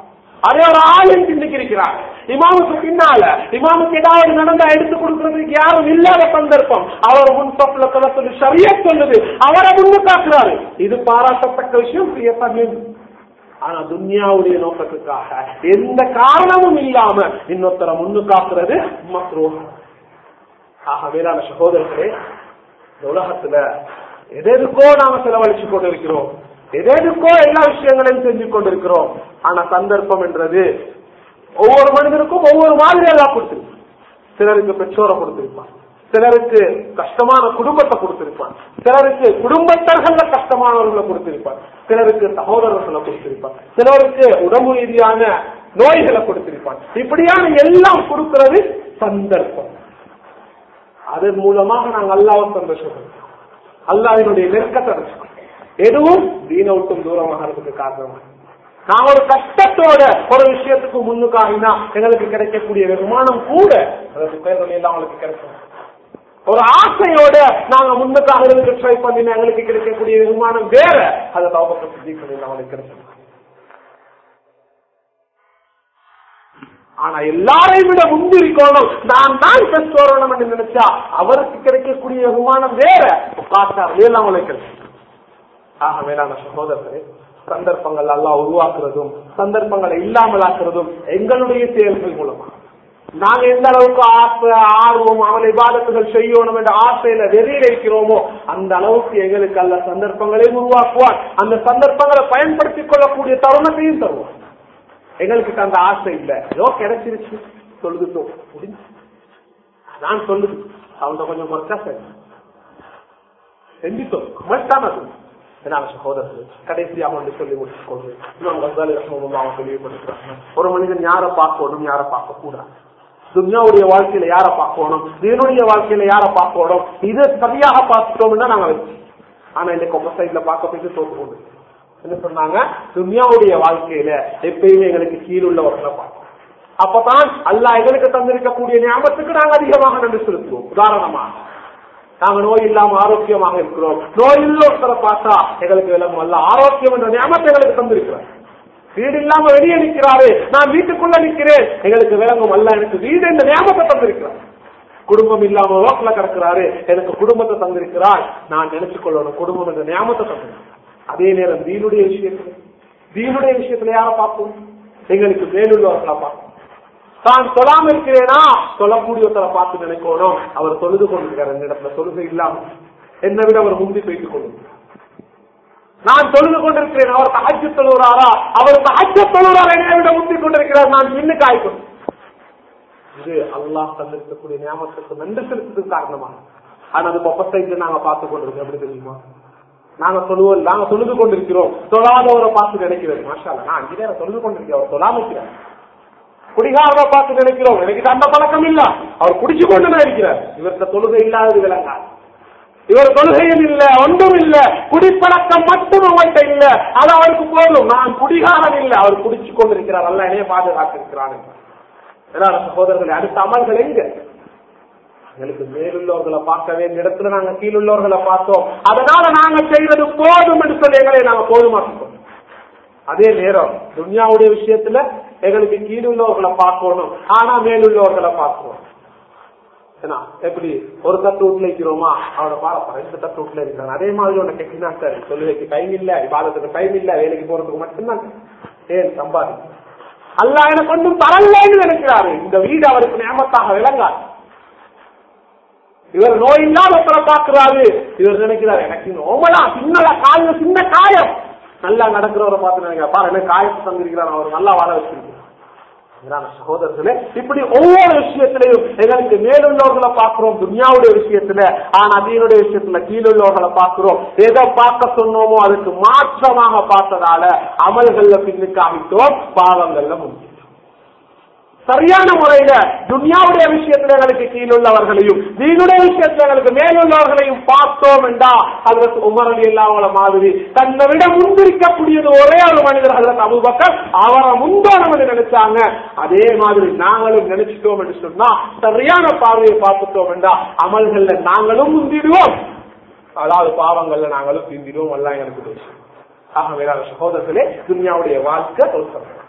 அதே ஒரு ஆளும் சிந்திக்கு இருக்கிறார் இமாமுக்கு பின்னால இமாமுக்கு ஏதாவது நடந்தா எடுத்து கொடுக்கறதுக்கு யாரும் இல்லாத சந்தர்ப்பம் அவர் முன் தப்புல சொல்ல சொல்லி சரியா சொல்லுது அவரை முன்னு காக்குறாரு இது பாராட்டப்பட்ட விஷயம் பிரியத்தன்மை ஆனா துன்யாவுடைய நோக்கத்துக்காக எந்த காரணமும் இல்லாம இன்னொருத்தரை முன்னு காக்குறது மக்ரூஹ் ஆக வேளாண் சகோதரர்களே இந்த உலகத்துல எதெதுக்கோ நாம செலவழிச்சு கொண்டிருக்கிறோம் எதெதுக்கோ எல்லா விஷயங்களையும் செஞ்சு கொண்டிருக்கிறோம் ஆனா சந்தர்ப்பம் என்றது ஒவ்வொரு மனிதனுக்கும் ஒவ்வொரு மாதிரி எல்லாம் கொடுத்திருப்பான் சிலருக்கு பெற்றோரை கொடுத்திருப்பான் சிலருக்கு கஷ்டமான குடும்பத்தை கொடுத்திருப்பான் சிலருக்கு குடும்பத்தர்கள்ல கஷ்டமானவர்களை கொடுத்திருப்பான் சிலருக்கு சகோதரர்களை கொடுத்திருப்பான் சிலருக்கு உடம்பு ரீதியான நோய்களை கொடுத்திருப்பான் இப்படியான எல்லாம் கொடுக்கிறது சந்தர்ப்பம் அதன் மூலமாக நாங்கள் அல்லாவை சந்தோஷப்படுறோம் அல்லாவினுடைய நெருக்கத்தை அடைச்சிக்கிறோம் எதுவும் தீன விட்டும் தூரமாகிறதுக்கு காரணமாக நான் ஒரு கஷ்டத்தோட ஒரு விஷயத்துக்கு முன்னுக்காகினா எங்களுக்கு கிடைக்கக்கூடிய வருமானம் கூட அதற்கு பேர் எல்லாம் அவங்களுக்கு கிடைக்கும் ஒரு ஆசையோட நாங்க முன்னுக்காக ட்ரை பண்ணினா எங்களுக்கு கிடைக்கக்கூடிய வருமானம் வேற அதை தவப்பட்டு சிந்திக்கணும் அவங்களுக்கு கிடைக்கும் ஆனா எல்லாரையும் விட முந்திரிக்கணும் நான் தான் பெஸ்ட் வரணும் என்று நினைச்சா அவருக்கு கிடைக்கக்கூடிய வருமானம் வேற காட்டார் எல்லாம் அவங்களுக்கு கிடைக்கும் ஆக மேலான சகோதரர்களே சந்தர்ப்பங்கள் எல்லாம் உருவாக்குறதும் சந்தர்ப்பங்களை இல்லாமலாக்குறதும் எங்களுடைய செயல்கள் மூலமா நாங்க எந்த அளவுக்கு ஆசை ஆர்வம் அவனை விவாதத்துகள் செய்யணும் என்ற ஆசையில வெறியில இருக்கிறோமோ அந்த அளவுக்கு எங்களுக்கு அல்ல சந்தர்ப்பங்களையும் உருவாக்குவார் அந்த சந்தர்ப்பங்களை பயன்படுத்திக் கொள்ளக்கூடிய தருணத்தையும் தருவார் எங்களுக்கு அந்த ஆசை இல்ல ஏதோ கிடைச்சிருச்சு சொல்லுது முடிஞ்சு நான் சொல்லுது அவங்க கொஞ்சம் குறைச்சா சரி செஞ்சுட்டோம் மட்டும் அது என்னால சகோதரர்கள் கடைசியாக ஒன்று சொல்லி முடித்துக் கொள்வேன் இன்னும் கசாலி ரசமும் அவங்க தெளிவுபடுத்துறாங்க ஒரு மனிதன் யாரை பார்க்கணும் யாரை பார்க்க கூடாது துன்யாவுடைய வாழ்க்கையில யாரை பார்க்கணும் தீனுடைய வாழ்க்கையில யாரை பார்க்கணும் இதை சரியாக பார்த்துட்டோம்னா நாங்க வச்சு ஆனா இன்னைக்கு உங்க சைட்ல பார்க்க போயிட்டு தோத்து கொண்டு என்ன சொன்னாங்க துன்யாவுடைய வாழ்க்கையில எப்பயுமே எங்களுக்கு கீழ் உள்ளவர்களை பார்க்கணும் அப்பதான் அல்லாஹ் எங்களுக்கு தந்திருக்கக்கூடிய ஞாபகத்துக்கு நாங்க அதிகமாக நன்றி செலுத்துவோம் உதாரணமாக நாங்க நோய் இல்லாம ஆரோக்கியமாக இருக்கிறோம் நோய் இல்ல ஒருத்தரை பார்த்தா எங்களுக்கு விளங்கும் அல்ல ஆரோக்கியம் என்ற ஞாபகத்தை எங்களுக்கு தந்திருக்கிறார் வீடு இல்லாம வெளியே நிற்கிறாரு நான் வீட்டுக்குள்ள நிற்கிறேன் எங்களுக்கு விளங்கும் அல்ல எனக்கு வீடு என்ற ஞாபகத்தை தந்திருக்கிறார் குடும்பம் இல்லாம ரோட்ல கிடக்கிறாரு எனக்கு குடும்பத்தை தந்திருக்கிறார் நான் நினைச்சு கொள்ளணும் குடும்பம் என்ற ஞாபகத்தை தந்திருக்கிறார் அதே நேரம் தீனுடைய விஷயத்துல தீனுடைய விஷயத்துல யாரை பார்ப்போம் எங்களுக்கு மேலுள்ளவர்களை பார்ப்போம் தான் சொல்லாம இருக்கிறேனா சொல்லக்கூடிய ஒருத்தரை பார்த்து நினைக்கணும் அவர் தொழுது கொண்டிருக்கார் இந்த இடத்துல தொழுகை இல்லாம என்னை விட அவர் முந்தி போய்த்துக் கொள்ளும் நான் தொழுது கொண்டிருக்கிறேன் அவர் தகச்சு தொழுகிறாரா அவர் தகச்ச தொழுகிறார் என்னை விட முந்தி கொண்டிருக்கிறார் நான் இன்னும் காய்க்கும் இது அல்லாஹ் தந்திருக்கக்கூடிய ஞாபகத்துக்கு நன்றி செலுத்ததுக்கு காரணமாக ஆனா அது பொப்பசைட்டு நாங்க பார்த்து கொண்டிருக்கோம் எப்படி தெரியுமா நாங்க சொல்லுவோம் நாங்க தொழுது கொண்டிருக்கிறோம் தொழாதவரை பார்த்து நினைக்கிறது மாஷால நான் அஞ்சு நேரம் தொழுது கொண்டிருக்கிறேன் அவர் தொழாம இருக்கிறார் குடிகாரரை பார்த்து நினைக்கிறோம் எனக்கு அந்த பழக்கம் இல்ல அவர் குடிச்சு கொண்டு இருக்கிறார் இவர்கிட்ட தொழுகை இல்லாதது விளங்காது இவர் தொழுகையில் இல்ல ஒன்றும் இல்ல குடிப்பழக்கம் மட்டும் அவர்கிட்ட இல்ல அது அவருக்கு போதும் நான் குடிகாரன் இல்ல அவர் குடிச்சு கொண்டிருக்கிறார் அல்ல என்னைய பாதுகாத்திருக்கிறான் சகோதரர்களை அடுத்த அமல்கள் எங்க எங்களுக்கு மேலுள்ளவர்களை பார்க்க வேண்டிய இடத்துல நாங்க கீழுள்ளவர்களை பார்த்தோம் அதனால நாங்க செய்வது போதும் என்று சொல்லி எங்களை நாங்க போதுமாக்கிட்டோம் அதே நேரம் துன்யாவுடைய விஷயத்துல எங்களுக்கு கீழுள்ளவர்களை பார்க்கணும் ஆனா மேலுள்ளவர்களை பார்க்கணும் ஏன்னா எப்படி ஒரு தட்டு வீட்டுல இருக்கிறோமா அவனை பாரப்பா ரெண்டு தட்டு வீட்டுல இருக்கிறான் அதே மாதிரி உன்னை கெட்டினா சார் தொழுகைக்கு டைம் இல்ல விவாதத்துக்கு டைம் இல்ல வேலைக்கு போறதுக்கு மட்டும்தான் ஏன் சம்பாதி அல்ல எனக்கு ஒன்றும் தரலன்னு நினைக்கிறாரு இந்த வீடு அவருக்கு நியமத்தாக விளங்காது இவர் நோய் இல்லாத ஒருத்தரை பாக்குறாரு இவர் நினைக்கிறார் எனக்கு நோமலா சின்னல காயம் சின்ன காயம் நல்லா நடக்கிறவரை பார்த்து நினைக்கிற பாரு எனக்கு காயத்தை தந்திருக்கிறார் அவர் நல்லா வாழ வச்சிருக்கிறார் சகோதரர்களே இப்படி ஒவ்வொரு விஷயத்திலையும் எங்களுக்கு மேலுள்ளவர்களை பார்க்கிறோம் துன்யாவுடைய விஷயத்துல ஆனா அதீனுடைய விஷயத்துல கீழுள்ளவர்களை பார்க்கிறோம் எதை பார்க்க சொன்னோமோ அதுக்கு மாற்றமாக பார்த்ததால அமல்கள்ல பின்னுக்காமிட்டோம் பாவங்கள்ல முன்னிட்டோம் சரியான முறையில துன்யாவுடைய விஷயத்துல எங்களுக்கு கீழுள்ளவர்களையும் தீனுடைய விஷயத்துல எங்களுக்கு மேலுள்ளவர்களையும் பார்த்தோம் என்றா அதற்கு உமரலி இல்லாமல மாதிரி தன்னை விட முன்பிருக்கக்கூடியது ஒரே ஒரு மனிதர் அதற்கு அபுபக்கர் அவரை முந்தோணும் என்று நினைச்சாங்க அதே மாதிரி நாங்களும் நினைச்சிட்டோம் என்று சொன்னா சரியான பார்வையை பார்த்துட்டோம் என்றா அமல்கள்ல நாங்களும் முந்திடுவோம் அதாவது பாவங்கள்ல நாங்களும் பிந்திடுவோம் எல்லாம் எனக்கு தெரியும் ஆக வேற சகோதரர்களே துன்யாவுடைய வாழ்க்கை ஒரு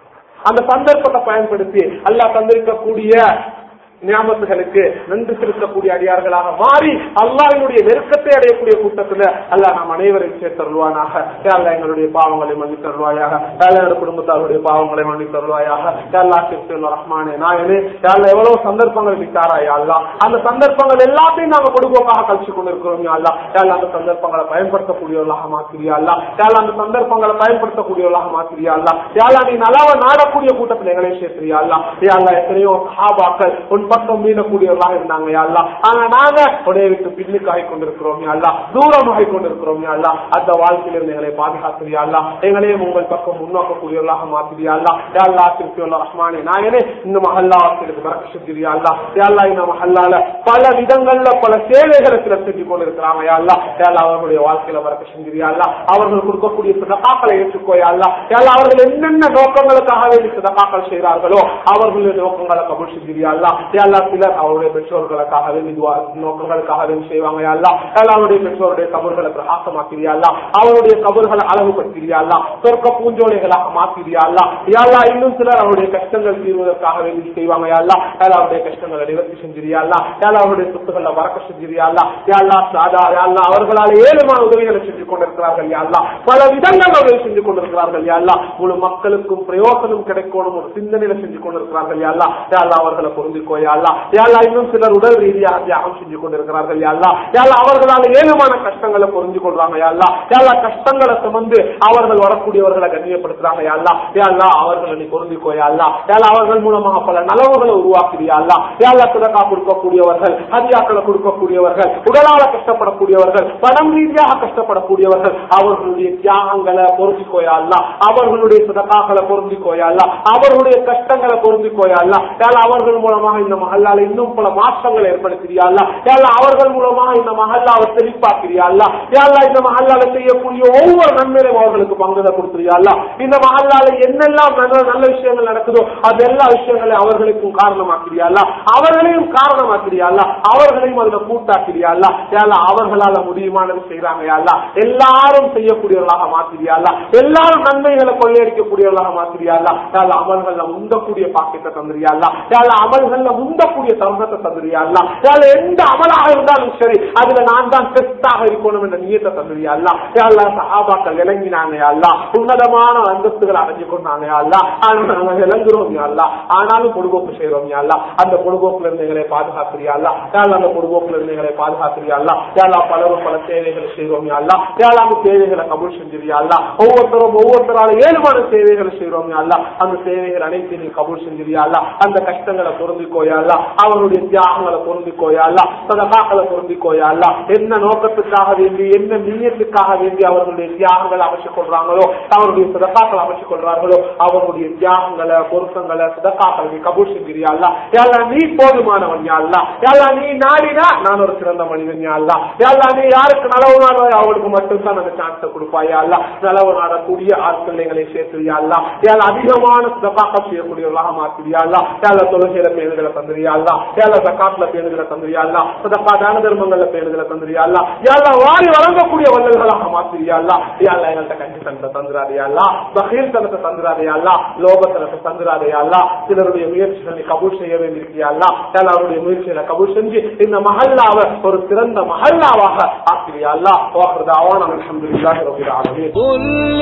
அந்த சந்தர்ப்பத்தை பயன்படுத்தி அல்லாஹ் தந்திருக்கக்கூடிய ஞாபகத்துகளுக்கு நன்றி செலுத்தக்கூடிய அடியார்களாக மாறி அல்லாஹினுடைய நெருக்கத்தை அடையக்கூடிய கூட்டத்துல அல்லாஹ் நாம் அனைவரையும் சேர்த்தருள்வானாக அல்லா எங்களுடைய பாவங்களை மன்னித்து தருவாயாக என்னுடைய குடும்பத்தாருடைய பாவங்களை மன்னித்து தருவாயாக அல்லா கிறிஸ்துவ ரஹ்மானே நாயனே அல்ல எவ்வளவு சந்தர்ப்பங்கள் விட்டாராயா அல்லா அந்த சந்தர்ப்பங்கள் எல்லாத்தையும் நாங்க பொதுபோக்காக கழிச்சு கொண்டிருக்கிறோம் அல்லா அல்ல அந்த சந்தர்ப்பங்களை பயன்படுத்தக்கூடியவர்களாக மாத்திரியா அல்லா அல்ல அந்த சந்தர்ப்பங்களை பயன்படுத்தக்கூடியவர்களாக மாத்திரியா அல்லா யாழ்லா நீ நலவ நாடக்கூடிய கூட்டத்தில் எங்களையும் சேர்த்திரியா அல்லா யாழ்லா எத்தனையோ சஹாபாக்கள் உன் பக்கம் மீளக்கூடியவர்களாக இருந்தாங்க யாழ்லா ஆனா நாங்க உடைய விட்டு பின்னுக்கு ஆகி கொண்டிருக்கிறோம் யாழ்லா தூரம் ஆகி கொண்டிருக்கிறோம் யாழ்லா அந்த வாழ்க்கையிலிருந்து எங்களை பாதுகாத்திரியா அல்லா எங்களையும் உங்கள் பக்கம் முன்னோக்கக்கூடியவர்களாக மாத்திரியா அல்லா யாழ்லா திருப்பியுள்ள ரஹ்மானே நாயனே இந்த மஹல்லா வாசலுக்கு பறக்க செஞ்சிரியா அல்லா யாழ்லா இந்த மஹல்லால பல விதங்கள்ல பல சேவைகளை சிலர் செஞ்சு கொண்டிருக்கிறாங்க யாழ்லா யாழ்லா அவர்களுடைய வாழ்க்கையில பறக்க செஞ்சிரியா அல்லா அவர்கள் கொடுக்கக்கூடிய சிதக்காக்களை ஏற்றுக்கோயா அல்லா யாழ்லா அவர்கள் என்னென்ன நோக்கங்களுக்காக வேண்டி சிதக்காக்கள் செய்கிறார்களோ அவர்களுடைய நோக்கங்களை கபூல் செஞ்சிரியா அல்லா யாழ்லா சிலர் அவருடைய பெற்றோர்களுக்காக வேண்டி துவா நோக்கங்களுக்காக வேண்டி செய்வாங்க யாழ்லா யாழ்லா அவருடைய பெற்றோருடைய கபர்களை பிரகாசமாக்கிறியா அல்லா அவருடைய கபர்களை அழகுபடுத்திறியா அல்லா சொர்க்க பூஞ்சோலைகளாக மாத்திரியா அல்லா யாழ்லா இன்னும் சிலர் அவருடைய கஷ்டங்கள் தீர்வதற்காக வேண்டி செய்வாங்க யாழ்லா யாழ்லா அவருடைய கஷ்டங்களை நிவர்த்தி செஞ்சிரியா அல்லா யாழ்லா அவருடைய சொத்துக்களை வரக்க செஞ்சிரியா அல்லா யாழ்லா சாதா யாழ்லா அவர்களால் ஏழுமான உதவிகளை செஞ்சு கொண்டிருக்கிறார்கள் யாழ்லா பல விதங்கள் அவர்கள் செஞ்சு கொண்டிருக்கிறார்கள் யாழ்லா முழு மக்களுக்கும் பிரயோசனம் கிடைக்கணும் ஒரு சிந்தனையில செஞ்சு கொண்டிருக்கிறார்கள் யாழ்லா யாழ்லா அவர்களை பொருந்திக்கோ யாழ்லா யாழ்லா இன்னும் சிலர் உடல் ரீதியாக தியாகம் செஞ்சு கொண்டிருக்கிறார்கள் யாழ்லா யாழ்லா அவர்களால் ஏழுமான கஷ்டங்களை புரிஞ்சு கொள்றாங்க யாழ்லா யாழ்லா கஷ்டங்களை சுமந்து அவர்கள் வரக்கூடியவர்களை கண்ணியப்படுத்துறாங்க யாழ்லா யாழ்லா அவர்களை நீ பொருந்திக்கோ யாழ்லா யாழ்லா அவர்கள் மூலமாக பல நலவுகளை உருவாக்குறியா அல்லா யாழ்லா சிறக்கா கொடுக்கக்கூடியவர்கள் ஹதியாக்களை கொடுக்கக்கூடியவர்கள் உடலால கஷ்டப்படக்கூடியவர்கள் பணம் ரீதியாக கஷ்டப்படக்கூடியவர்கள் அவர்களுடைய தியாகங்களை பொருந்திக்கோயா அல்ல அவர்களுடைய சிதக்காக்களை பொருந்திக்கோயா அல்ல அவர்களுடைய கஷ்டங்களை பொருந்திக்கோயா அல்ல யாழ் அவர்கள் மூலமாக இந்த மகல்லால இன்னும் பல மாற்றங்களை ஏற்படுத்தியா அல்ல யாழ் அவர்கள் மூலமாக இந்த மகல்லாவை செழிப்பாக்கிறியா அல்ல யாழ் இந்த மகல்லால செய்யக்கூடிய ஒவ்வொரு நன்மையிலும் அவர்களுக்கு பங்குத கொடுத்துறியா அல்ல இந்த மகல்லால என்னெல்லாம் நல்ல நல்ல விஷயங்கள் நடக்குதோ அது எல்லா விஷயங்களையும் அவர்களுக்கும் காரணமாக்கிறியா அல்ல அவர்களையும் காரணமாக்கிறியா அல்ல அவர்களையும் அதுல கூட்டாக்கிறியா அல்ல யாழ் அவர்களால முடியுமானது செய்யறாங்க யாழ்லா எல்லாரும் செய்யக்கூடியவர்களாக மாத்திரியா அல்ல எல்லாரும் நன்மைகளை கொள்ளையடிக்கக்கூடியவர்களாக மாத்திரியா அல்ல யாழ் அமல்கள்ல முந்தக்கூடிய பாக்கியத்தை தந்துரியா அல்ல யாழ் அமல்கள்ல முந்தக்கூடிய தருணத்தை தந்துரியா அல்ல யாழ் எந்த அமலாக இருந்தாலும் சரி அதுல நான் தான் பெஸ்டாக இருக்கணும் என்ற நீயத்தை தந்துரியா அல்ல யாழ்லா சஹாபாக்கள் இறங்கினாங்க அல்லா உன்னதமான அந்தஸ்துகள் அடைஞ்சு கொண்டாங்க அல்லா ஆனா நாங்க இறங்குறோம் அல்லா ஆனாலும் பொடுபோக்கு செய்யறோம் அல்லா அந்த பொடுபோக்குல இருந்து எங்களை பாதுகாக்கிறியா அல்லா யாழ் அந்த பொடுபோக்குல இருந்து எங்களை பாதுகாக்கிறியா அல்லா யாழா பலரும் பல சேவைகளை செய்வோம் அல்லா யாழாம சேவைகளை கபூல் செஞ்சிருயா அல்லா ஒவ்வொருத்தரும் ஒவ்வொருத்தரால ஏழுமான சேவைகளை செய்வோம் அல்லா அந்த சேவைகள் அனைத்தையும் நீ கபூல் செஞ்சிருயா அல்லா அந்த கஷ்டங்களை பொருந்திக்கோயா அல்லா அவருடைய தியாகங்களை பொருந்திக்கோயா அல்லா சதகாக்களை பொருந்திக்கோயா அல்லா என்ன நோக்கத்துக்காக வேண்டி என்ன நீயத்துக்காக வேண்டி அவர்களுடைய தியாகங்களை அமைச்சுக் கொள்றாங்களோ அவருடைய சதகாக்களை அமைச்சுக் கொள்றார்களோ அவர்களுடைய தியாகங்களை பொருத்தங்களை சதகாக்களை நீ கபூல் செஞ்சிருயா அல்லா யாழ்லா நீ போதுமானவன் யா அல்லா யாழ்லா நீ நாடினா நான் ஒரு சிறந்த மனிதன் யா அல்லா யாழ்லா நீ யாருக்கு நலவு நாடோ அவளுக்கு மட்டும்தான் அந்த சான்ஸை கொடுப்பாயா அல்ல நலவு நாடக்கூடிய ஆட்கள் எங்களை சேர்த்துறியா அல்ல யாழ் அதிகமான சபாக்கம் செய்யக்கூடியவர்களாக மாத்திரியா அல்ல யாழ தொழுகையில பேணுதலை தந்துரியா அல்ல யாழ சக்காத்துல பேணுதலை தந்துரியா அல்ல சதப்பா தான தர்மங்கள்ல பேணுதலை தந்துரியா அல்ல யாழ வாரி வழங்கக்கூடிய வல்லல்களாக மாத்திரியா அல்ல யாழ எங்கள்கிட்ட கஞ்சி தனத்தை தந்துராதையா அல்ல பகீர் தனத்தை தந்துராதையா அல்ல லோகத்தனத்தை தந்துராதையா அல்ல சிலருடைய முயற்சிகளை கபூல் செய்ய வேண்டியிருக்கியா அல்ல யாழ அவருடைய முயற்சிகளை கபூல் செஞ்சு இந்த மஹல்லாவை ஒரு சிறந்த மஹல்லாவாக ஆக்கிரியா அல்ல واخر دعوانا الحمد لله رب العالمين قل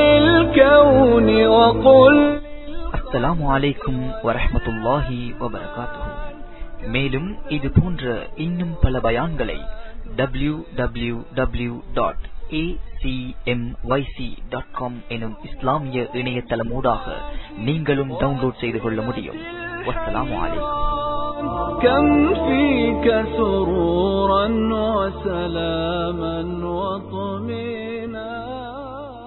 للكون وقل அஸ்ஸலாமு அலைக்கும் வரஹ்மத்துல்லாஹி வபரகாத்துஹு மேலும் இது போன்ற இன்னும் பல பயான்களை W W W dot dot com எனும் இஸ்லாமிய இணையதளமூடாக நீங்களும் டவுன்லோட் செய்து கொள்ள முடியும் வஸ்ஸலாமு அலைக்கும் كم فيك سرورا وسلاما وطمئنا